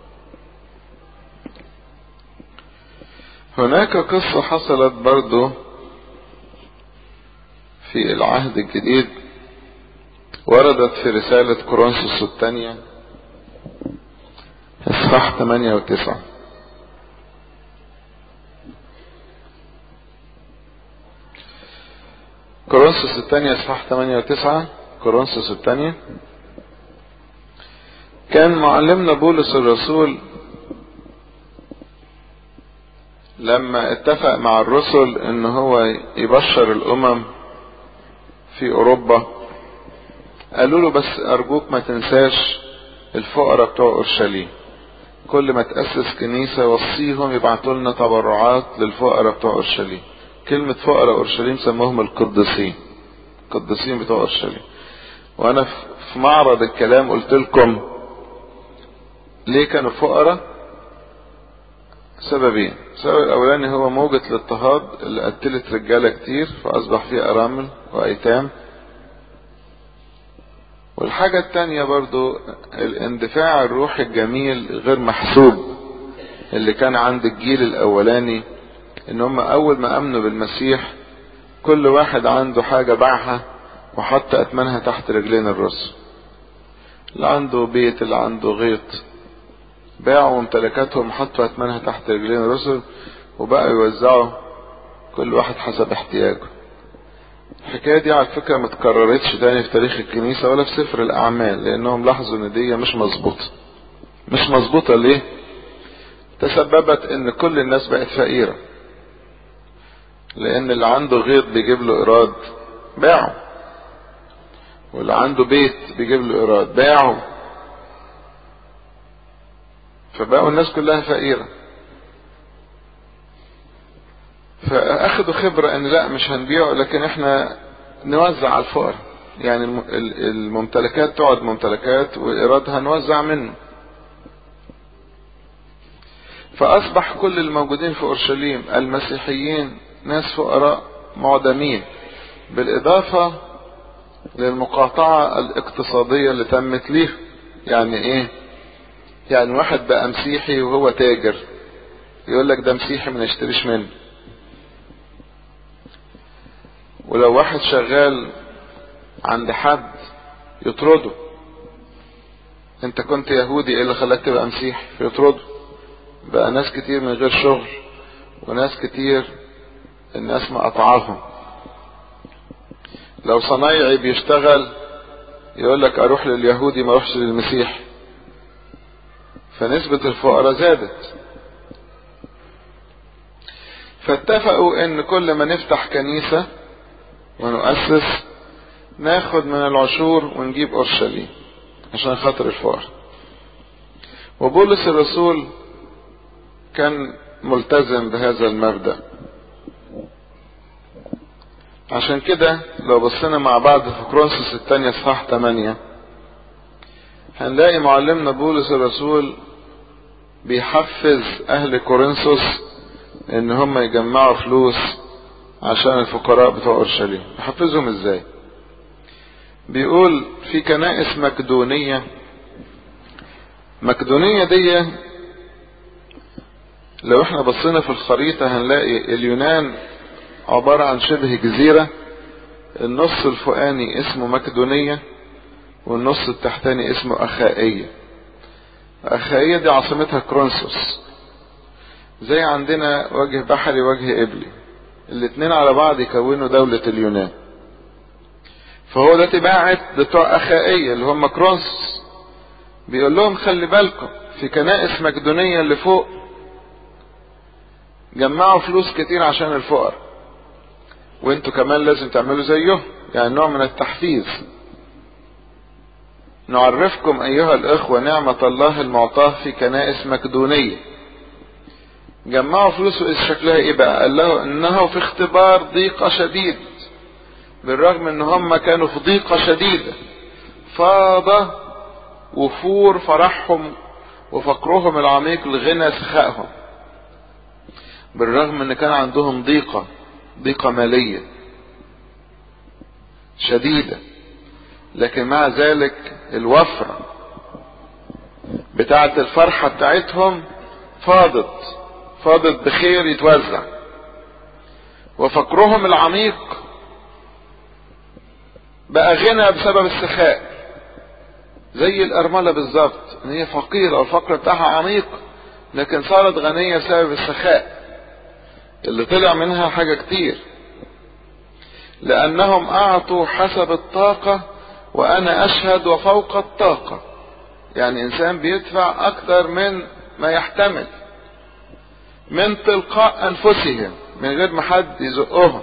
A: هناك قصة حصلت برضو في العهد الجديد وردت في رسالة كورنثوس الثانية اصحاح 8 و9 كورنثوس الثانية اصحاح 8 و9 كورنثوس الثانية كان معلمنا بولس الرسول لما اتفق مع الرسل ان هو يبشر الامم في اوروبا قالوا له بس ارجوك ما تنساش الفقراء بتوع اورشليم كل ما تأسس كنيسة وصيهم يبعتوا لنا تبرعات للفقراء بتوع اورشليم كلمة فقراء اورشليم سموهم القديسين القديسين بتوع اورشليم وانا في معرض الكلام قلت لكم ليه كانوا فقراء سببين السبب الاولاني هو موجة الاضطهاد اللي قتلت رجالة كتير فاصبح فيه ارامل وايتام والحاجة التانية برضو الاندفاع الروحي الجميل غير محسوب اللي كان عند الجيل الاولاني ان هم اول ما امنوا بالمسيح كل واحد عنده حاجة باعها وحط اتمنها تحت رجلين الرسل اللي عنده بيت اللي عنده غيط باعوا ممتلكاتهم حطوا اتمنها تحت رجلين الرسل وبقوا يوزعوا كل واحد حسب احتياجه الحكاية دي على فكرة ما اتكررتش تاني في تاريخ الكنيسة ولا في سفر الأعمال لأنهم لاحظوا إن دي مش مظبوطة. مش مظبوطة ليه؟ تسببت إن كل الناس بقت فقيرة. لأن اللي عنده غيط بيجيب له إيراد باعه. واللي عنده بيت بيجيب له إيراد باعه. فبقوا الناس كلها فقيرة. فاخدوا خبرة ان لا مش هنبيعه لكن احنا نوزع على الفقراء يعني الممتلكات تقعد ممتلكات وايرادها نوزع منه فاصبح كل الموجودين في اورشليم المسيحيين ناس فقراء معدمين بالاضافة للمقاطعة الاقتصادية اللي تمت ليه يعني ايه يعني واحد بقى مسيحي وهو تاجر يقول لك ده مسيحي ما نشتريش منه ولو واحد شغال عند حد يطرده انت كنت يهودي ايه اللي خلاك تبقى مسيحي يطرده بقى ناس كتير من غير شغل وناس كتير الناس مقطعاهم لو صنايعي بيشتغل يقول لك اروح لليهودي ما اروحش للمسيح فنسبة الفقراء زادت فاتفقوا ان كل ما نفتح كنيسة ونؤسس ناخد من العشور ونجيب اورشليم عشان خاطر الفقر وبولس الرسول كان ملتزم بهذا المبدأ عشان كده لو بصينا مع بعض في كرونسوس الثانية صح 8 هنلاقي معلمنا بولس الرسول بيحفز اهل كورنثوس ان هم يجمعوا فلوس عشان الفقراء بتوع اورشليم يحفزهم ازاي بيقول في كنائس مقدونية مقدونية دي لو احنا بصينا في الخريطة هنلاقي اليونان عبارة عن شبه جزيرة النص الفوقاني اسمه مقدونية والنص التحتاني اسمه أخائية أخائية دي عاصمتها كرونسوس زي عندنا وجه بحري وجه قبلي الاتنين على بعض يكونوا دولة اليونان فهو ده تباعت بتوع أخائية اللي هم كرونسوس بيقول لهم خلي بالكم في كنائس مقدونية اللي فوق جمعوا فلوس كتير عشان الفقر وانتوا كمان لازم تعملوا زيهم يعني نوع من التحفيز نعرفكم ايها الاخوة نعمة الله المعطاة في كنائس مقدونية جمعوا فلوس شكلها ايه بقى قال له انه في اختبار ضيقة شديد بالرغم ان هم كانوا في ضيقة شديدة فاض وفور فرحهم وفقرهم العميق لغنى سخائهم بالرغم ان كان عندهم ضيقة ضيقة مالية شديدة لكن مع ذلك الوفرة بتاعة الفرحة بتاعتهم فاضت فاضت بخير يتوزع وفقرهم العميق بقى غنى بسبب السخاء زي الأرملة بالظبط ان هي فقيرة والفقر بتاعها عميق لكن صارت غنية بسبب السخاء اللي طلع منها حاجة كتير لأنهم أعطوا حسب الطاقة وأنا أشهد وفوق الطاقة يعني إنسان بيدفع أكثر من ما يحتمل من تلقاء أنفسهم من غير ما حد يزقهم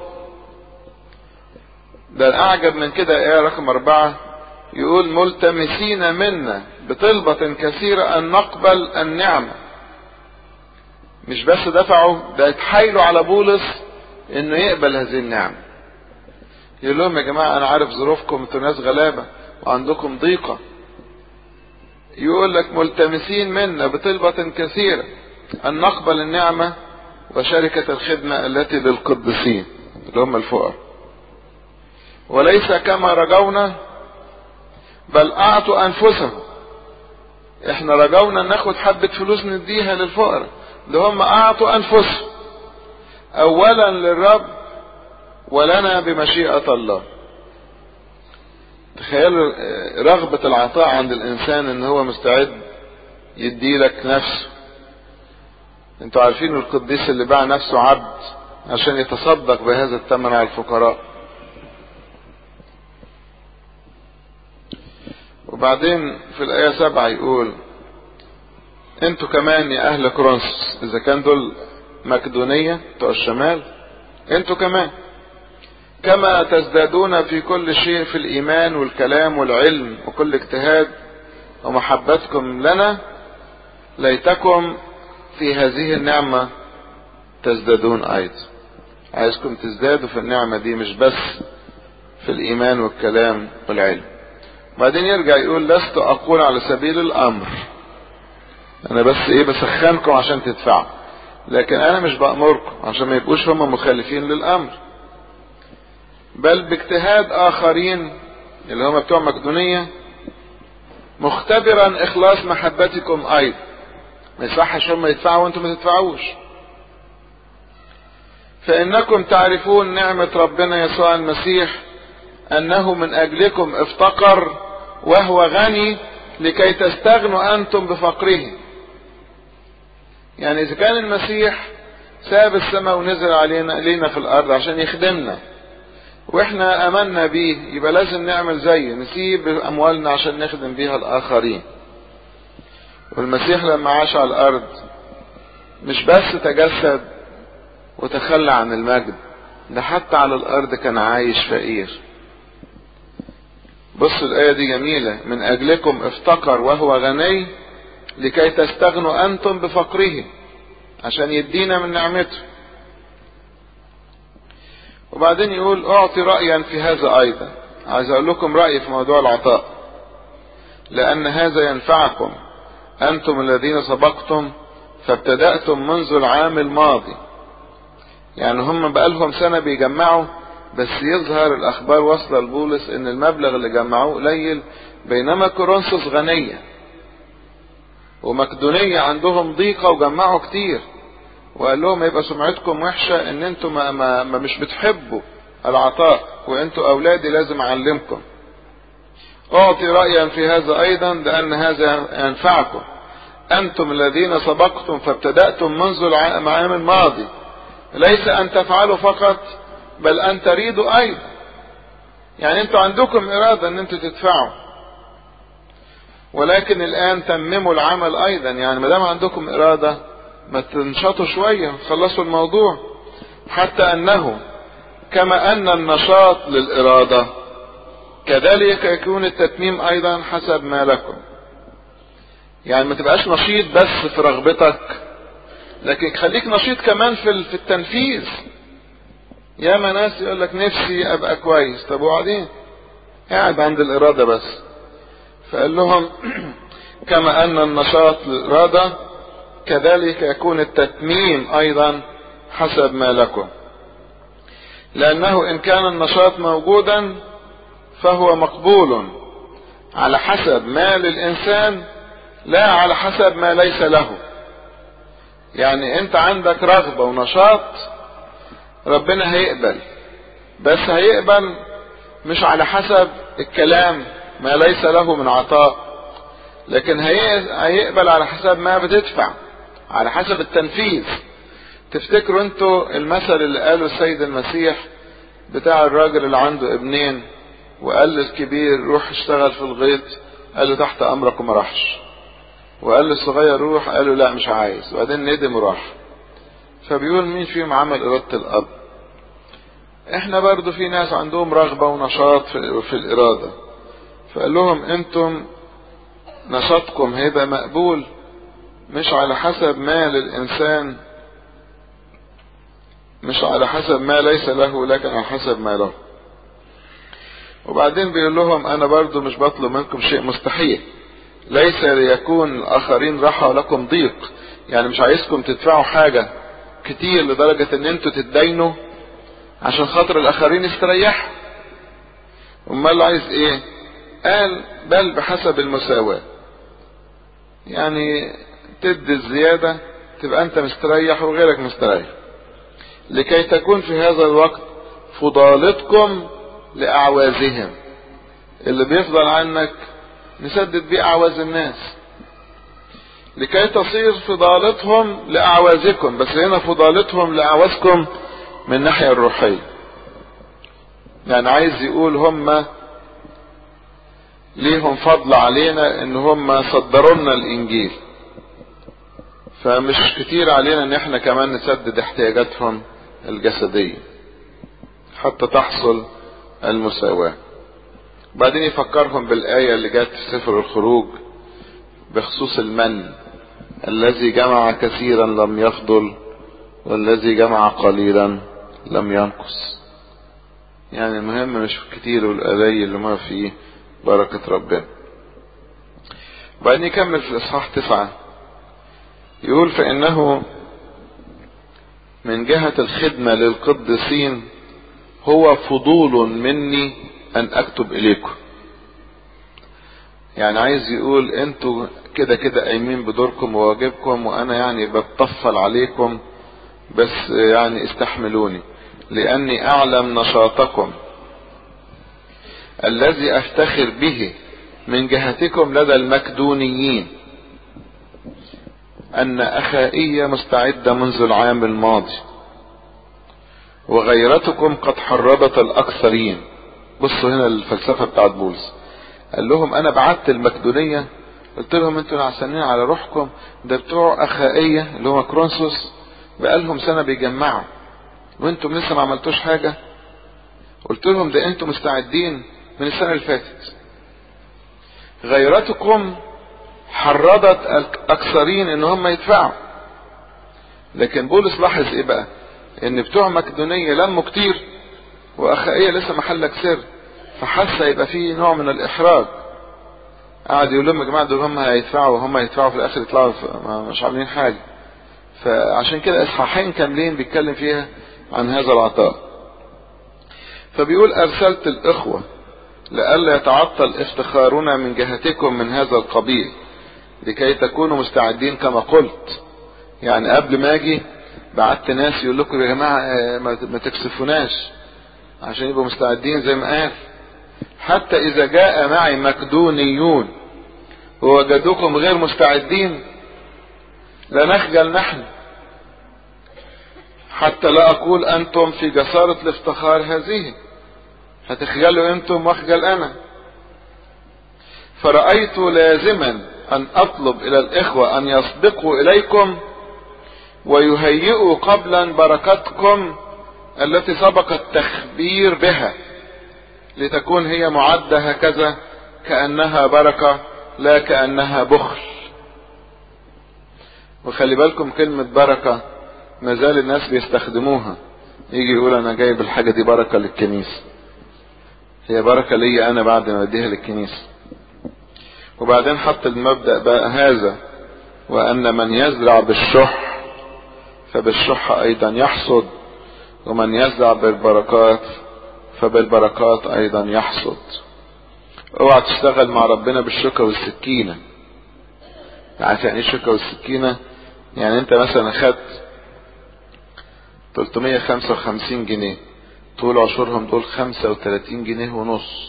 A: ده الأعجب من كده آية رقم أربعة يقول ملتمسين منا بطلبة كثيرة أن نقبل النعمة مش بس دفعوا ده اتحايلوا على بولس انه يقبل هذه النعمة يقول لهم يا جماعة انا عارف ظروفكم انتوا ناس غلابة وعندكم ضيقة يقول لك ملتمسين منا بطلبة كثيرة ان نقبل النعمة وشركة الخدمة التي للقدسين اللي هم الفقراء وليس كما رجونا بل اعطوا انفسهم احنا رجونا ناخد حبة فلوس نديها للفقراء ده هم اعطوا انفسهم اولا للرب ولنا بمشيئة الله تخيلوا رغبة العطاء عند الانسان ان هو مستعد يديلك نفسه انتوا عارفين القديس اللي باع نفسه عبد عشان يتصدق بهذا الثمن على الفقراء وبعدين في الآية سبعة يقول انتوا كمان يا اهل كرونس اذا كان دول مقدونية بتوع الشمال انتوا كمان كما تزدادون في كل شيء في الايمان والكلام والعلم وكل اجتهاد ومحبتكم لنا ليتكم في هذه النعمة تزدادون ايضا عايزكم تزدادوا في النعمة دي مش بس في الايمان والكلام والعلم بعدين يرجع يقول لست اقول على سبيل الامر انا بس ايه بسخنكم عشان تدفعوا لكن انا مش بأمركم عشان ما يبقوش هم مخالفين للامر بل باجتهاد اخرين اللي هم بتوع مقدونية مختبرا اخلاص محبتكم ايضا ما يصحش هم يدفعوا وانتم ما تدفعوش فانكم تعرفون نعمة ربنا يسوع المسيح انه من اجلكم افتقر وهو غني لكي تستغنوا انتم بفقره يعني اذا كان المسيح ساب السماء ونزل علينا لينا في الارض عشان يخدمنا واحنا امنا بيه يبقى لازم نعمل زيه نسيب اموالنا عشان نخدم بيها الاخرين والمسيح لما عاش على الارض مش بس تجسد وتخلى عن المجد ده حتى على الارض كان عايش فقير بص الآية دي جميلة من أجلكم افتقر وهو غني لكي تستغنوا أنتم بفقره عشان يدينا من نعمته وبعدين يقول أعطي رأيا في هذا أيضا عايز أقول لكم رأيي في موضوع العطاء لأن هذا ينفعكم أنتم الذين سبقتم فابتدأتم منذ العام الماضي يعني هم بقالهم سنة بيجمعوا بس يظهر الاخبار واصله لبولس ان المبلغ اللي جمعوه قليل بينما كورنثوس غنيه ومقدونية عندهم ضيقة وجمعوا كتير وقال لهم يبقى سمعتكم وحشة ان انتوا ما, ما, ما مش بتحبوا العطاء وانتوا اولادي لازم اعلمكم اعطي رأيا في هذا ايضا لان هذا ينفعكم انتم الذين سبقتم فابتدأتم منذ العام الماضي ليس ان تفعلوا فقط بل ان تريدوا ايضا يعني انتوا عندكم ارادة ان انتوا تدفعوا ولكن الان تمموا العمل ايضا يعني ما دام عندكم اراده ما تنشطوا شويه خلصوا الموضوع حتى انه كما ان النشاط للاراده كذلك يكون التتميم ايضا حسب ما لكم يعني ما تبقاش نشيط بس في رغبتك لكن خليك نشيط كمان في في التنفيذ ياما ناس يقول لك نفسي ابقى كويس طب وبعدين قاعد عند الاراده بس فقال لهم كما ان النشاط للاراده كذلك يكون التتميم ايضا حسب ما لكم لانه ان كان النشاط موجودا فهو مقبول على حسب ما للانسان لا على حسب ما ليس له يعني انت عندك رغبه ونشاط ربنا هيقبل بس هيقبل مش على حسب الكلام ما ليس له من عطاء لكن هيقبل على حسب ما بتدفع على حسب التنفيذ تفتكروا انتوا المثل اللي قاله السيد المسيح بتاع الراجل اللي عنده ابنين وقال للكبير روح اشتغل في الغيط قال له تحت امرك وما راحش وقال للصغير روح قال له لا مش عايز وبعدين ندم وراح فبيقول مين فيهم عمل إرادة الأب احنا برضو في ناس عندهم رغبة ونشاط في, في الإرادة فقال لهم انتم نشاطكم هيبقى مقبول مش على حسب ما للإنسان مش على حسب ما ليس له لكن على حسب ما له وبعدين بيقول لهم انا برضو مش بطلب منكم شيء مستحيل ليس ليكون الاخرين راحة ولكم ضيق يعني مش عايزكم تدفعوا حاجة كتير لدرجة ان انتوا تتدينوا عشان خاطر الاخرين يستريحوا امال عايز ايه قال بل بحسب المساواة يعني تدي الزيادة تبقى انت مستريح وغيرك مستريح لكي تكون في هذا الوقت فضالتكم لأعوازهم اللي بيفضل عنك نسدد بيه أعواز الناس لكي تصير فضالتهم لأعوازكم بس هنا فضالتهم لأعوازكم من الناحية الروحية يعني عايز يقول هم ليهم فضل علينا ان هم صدروا لنا الانجيل فمش كتير علينا ان احنا كمان نسدد احتياجاتهم الجسدية حتى تحصل المساواة بعدين يفكرهم بالآية اللي جت في سفر الخروج بخصوص المن الذي جمع كثيرا لم يفضل والذي جمع قليلا لم ينقص يعني المهم مش كتير والقليل اللي ما فيه بركة ربنا بعدين يكمل في الإصحاح تسعة يقول فإنه من جهة الخدمة للقديسين هو فضول مني أن أكتب إليكم يعني عايز يقول انتوا كده كده قايمين بدوركم وواجبكم وانا يعني بتطفل عليكم بس يعني استحملوني لاني اعلم نشاطكم الذي افتخر به من جهتكم لدى المكدونيين ان اخائية مستعدة منذ العام الماضي وغيرتكم قد حرضت الاكثرين بصوا هنا الفلسفة بتاعت بولس قال لهم انا بعت المكدونية قلت لهم انتوا نعسانين على روحكم ده بتوع اخائية اللي هو كرونسوس بقالهم سنة بيجمعوا وانتم لسه ما عملتوش حاجة قلت لهم ده انتم مستعدين من السنة اللي فاتت غيرتكم حرضت الاكثرين ان هم يدفعوا لكن بولس لاحظ ايه بقى ان بتوع مقدونية لموا كتير واخائية لسه محلك سر فحس يبقى فيه نوع من الاحراج قعد يقول لهم يا جماعه دول هم هيدفعوا وهم هيدفعوا في الاخر يطلعوا مش عاملين حاجه فعشان كده اصحاحين كاملين بيتكلم فيها عن هذا العطاء فبيقول ارسلت الاخوه لئلا يتعطل افتخارنا من جهتكم من هذا القبيل لكي تكونوا مستعدين كما قلت يعني قبل ما اجي بعت ناس يقول لكم يا جماعه ما تكسفوناش عشان يبقوا مستعدين زي ما قال حتى اذا جاء معي مكدونيون ووجدوكم غير مستعدين لا نخجل نحن حتى لا اقول انتم في جسارة الافتخار هذه هتخجلوا انتم واخجل انا فرأيت لازما ان اطلب الى الاخوة ان يسبقوا اليكم ويهيئوا قبلا بركتكم التي سبق التخبير بها لتكون هي معدة هكذا كأنها بركة لا كأنها بخل وخلي بالكم كلمة بركة ما زال الناس بيستخدموها يجي يقول انا جايب الحاجة دي بركة للكنيسة هي بركة ليا انا بعد ما اديها للكنيسة وبعدين حط المبدأ بقى هذا وان من يزرع بالشح فبالشح ايضا يحصد ومن يزرع بالبركات فبالبركات ايضا يحصد اوعى تشتغل مع ربنا بالشوكة والسكينة عارف يعني ايه الشوكة والسكينة يعني انت مثلا خدت 355 جنيه طول عشورهم دول 35 جنيه ونص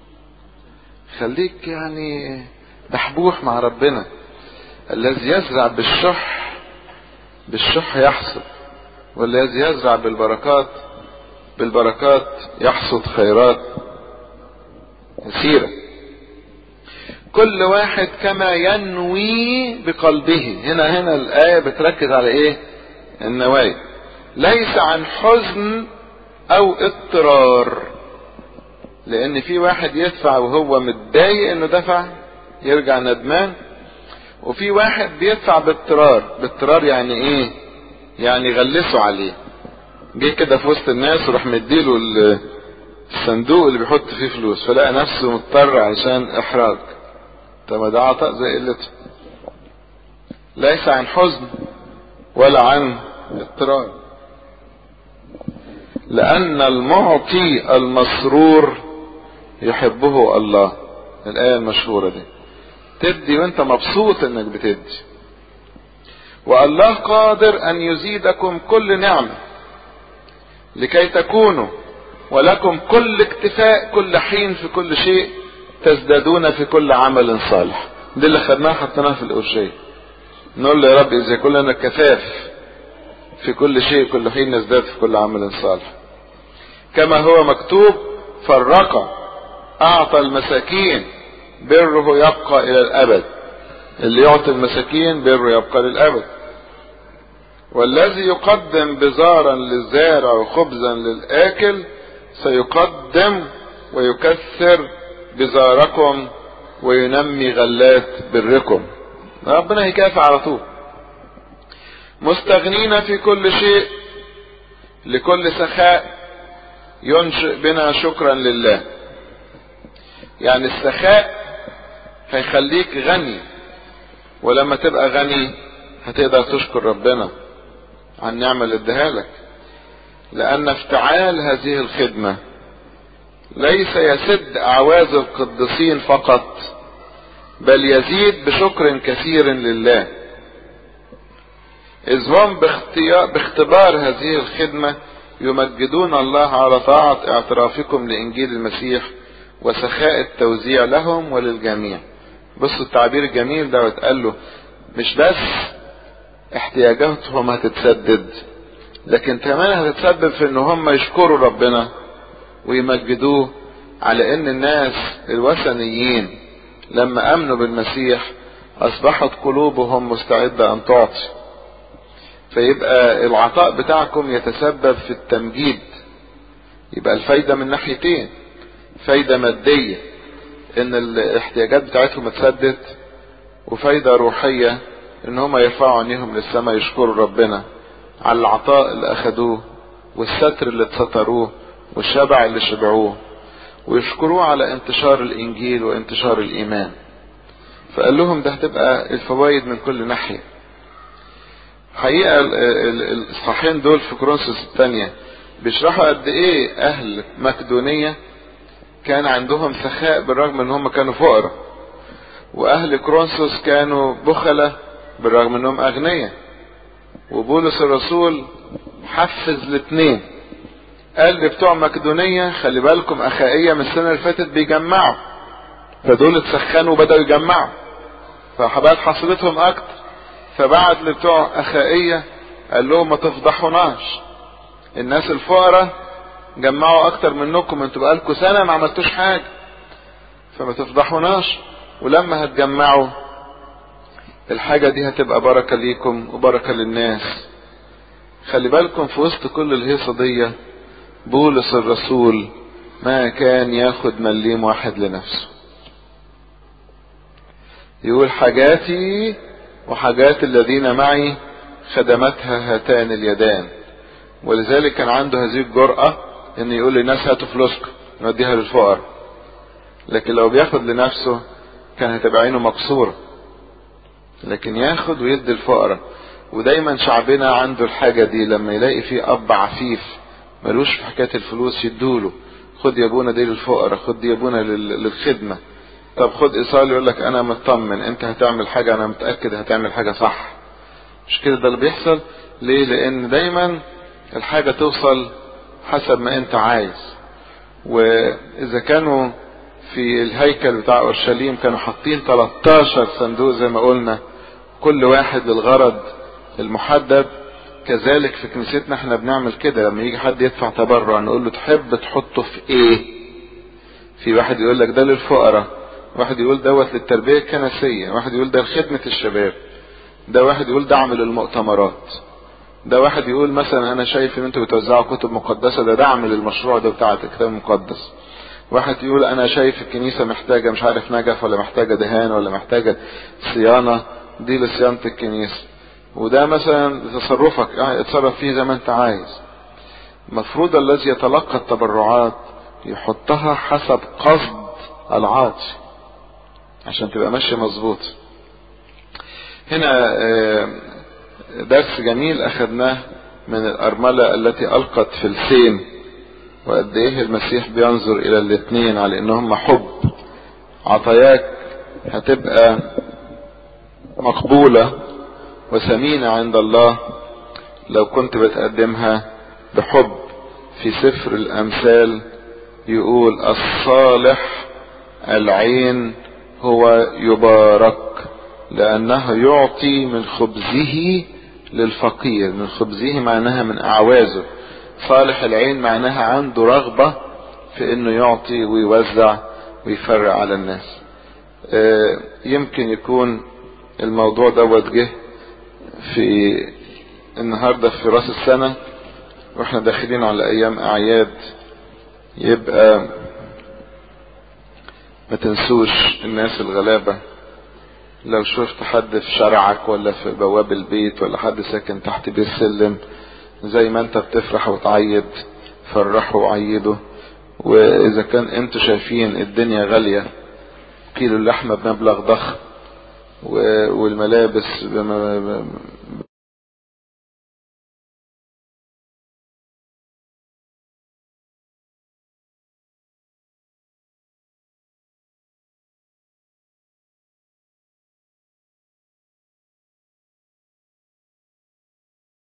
A: خليك يعني دحبوح مع ربنا الذي يزرع بالشح بالشح يحصد والذي يزرع بالبركات بالبركات يحصد خيرات كثيرة كل واحد كما ينوي بقلبه هنا هنا الآية بتركز على ايه النوايا ليس عن حزن او اضطرار لان في واحد يدفع وهو متضايق انه دفع يرجع ندمان وفي واحد بيدفع باضطرار باضطرار يعني ايه يعني يغلسوا عليه جه كده في وسط الناس وراح مديله الصندوق اللي بيحط فيه فلوس فلقى نفسه مضطر عشان احراج طب ده عطاء زي قلته ليس عن حزن ولا عن اضطرار لأن المعطي المسرور يحبه الله الآية المشهورة دي تدي وانت مبسوط انك بتدي والله قادر ان يزيدكم كل نعمة لكي تكونوا ولكم كل اكتفاء كل حين في كل شيء تزدادون في كل عمل صالح دي اللي خدناها حطيناها في الأوشية نقول له يا رب إذا كن لنا كفاف في كل شيء كل حين نزداد في كل عمل صالح كما هو مكتوب فرق أعطى المساكين بره يبقى إلى الأبد اللي يعطي المساكين بره يبقى للأبد والذي يقدم بزارا للزارع وخبزا للآكل سيقدم ويكثر بزاركم وينمي غلات بركم ربنا يكافئ على طول مستغنين في كل شيء لكل سخاء ينشئ بنا شكرا لله يعني السخاء هيخليك غني ولما تبقى غني هتقدر تشكر ربنا عن النعمة اللي اداها لك لأن افتعال هذه الخدمة ليس يسد أعواز القديسين فقط بل يزيد بشكر كثير لله إذ هم باختبار هذه الخدمة يمجدون الله على طاعة اعترافكم لإنجيل المسيح وسخاء التوزيع لهم وللجميع بصوا التعبير الجميل ده واتقال له مش بس احتياجاتهم هتتسدد لكن كمان هتتسبب في ان هم يشكروا ربنا ويمجدوه على ان الناس الوثنيين لما امنوا بالمسيح اصبحت قلوبهم مستعدة ان تعطي فيبقى العطاء بتاعكم يتسبب في التمجيد يبقى الفايدة من ناحيتين فايدة مادية ان الاحتياجات بتاعتهم اتسدت وفايدة روحية ان هم يرفعوا عينيهم للسماء يشكروا ربنا على العطاء اللي اخدوه والستر اللي اتستروه والشبع اللي شبعوه ويشكروه على انتشار الانجيل وانتشار الايمان فقال لهم ده هتبقى الفوائد من كل ناحية حقيقة الاصحاحين دول في كورنثوس الثانية بيشرحوا قد ايه اهل مقدونية كان عندهم سخاء بالرغم ان هم كانوا فقراء واهل كورنثوس كانوا بخلة بالرغم انهم اغنياء وبولس الرسول حفز الاثنين قال لبتوع مقدونية خلي بالكم اخائية من السنة اللي فاتت بيجمعوا فدول اتسخنوا وبدأوا يجمعوا فبقت حصلتهم اكتر فبعت لبتوع اخائية قال لهم ما تفضحوناش الناس الفقراء جمعوا اكتر منكم انتوا بقالكوا سنة ما عملتوش حاجة فما تفضحوناش ولما هتجمعوا الحاجة دي هتبقى بركة ليكم وبركة للناس خلي بالكم في وسط كل الهيصة دي بولس الرسول ما كان ياخد مليم واحد لنفسه يقول حاجاتي وحاجات الذين معي خدمتها هاتان اليدان ولذلك كان عنده هذه الجرأة ان يقول للناس هاتوا فلوسكم نوديها للفقراء لكن لو بياخد لنفسه كان هتبقى عينه مكسورة لكن ياخد ويدي الفقراء ودايما شعبنا عنده الحاجة دي لما يلاقي فيه اب عفيف ملوش في حكاية الفلوس يدوله خد يا ابونا دي للفقراء خد دي يا ابونا للخدمة طب خد ايصال يقول لك انا مطمن انت هتعمل حاجة انا متأكد هتعمل حاجة صح مش كده ده اللي بيحصل ليه لان دايما الحاجة توصل حسب ما انت عايز واذا كانوا في الهيكل بتاع اورشليم كانوا حاطين 13 صندوق زي ما قلنا كل واحد للغرض المحدد كذلك في كنيستنا احنا بنعمل كده لما يجي حد يدفع تبرع نقول له تحب تحطه في ايه في واحد يقول لك ده للفقراء واحد يقول دوت للتربية الكنسية واحد يقول ده لخدمة الشباب ده واحد يقول دعم للمؤتمرات ده واحد يقول مثلا انا شايف ان انتوا بتوزعوا كتب مقدسة ده دعم للمشروع ده بتاع الكتاب المقدس واحد يقول انا شايف الكنيسة محتاجة مش عارف نجف ولا محتاجة دهان ولا محتاجة صيانة دي لصيانة الكنيسة وده مثلا تصرفك يعني اتصرف فيه زي ما انت عايز المفروض الذي يتلقى التبرعات يحطها حسب قصد العاطي عشان تبقى ماشية مظبوط هنا درس جميل اخذناه من الارملة التي القت في السين وقد ايه المسيح بينظر الى الاثنين على انهم حب عطاياك هتبقى مقبولة وثمينة عند الله لو كنت بتقدمها بحب في سفر الامثال يقول الصالح العين هو يبارك لانه يعطي من خبزه للفقير من خبزه معناها من اعوازه صالح العين معناها عنده رغبة في انه يعطي ويوزع ويفرق على الناس يمكن يكون الموضوع دوت جه في النهاردة في راس السنة واحنا داخلين على ايام اعياد يبقى ما تنسوش الناس الغلابة لو شفت حد في شارعك ولا في بواب البيت ولا حد ساكن تحت بير سلم زي ما انت بتفرح وتعيد فرحوا وعيدوا واذا كان انتوا شايفين الدنيا غالية كيلو اللحمة بمبلغ ضخم والملابس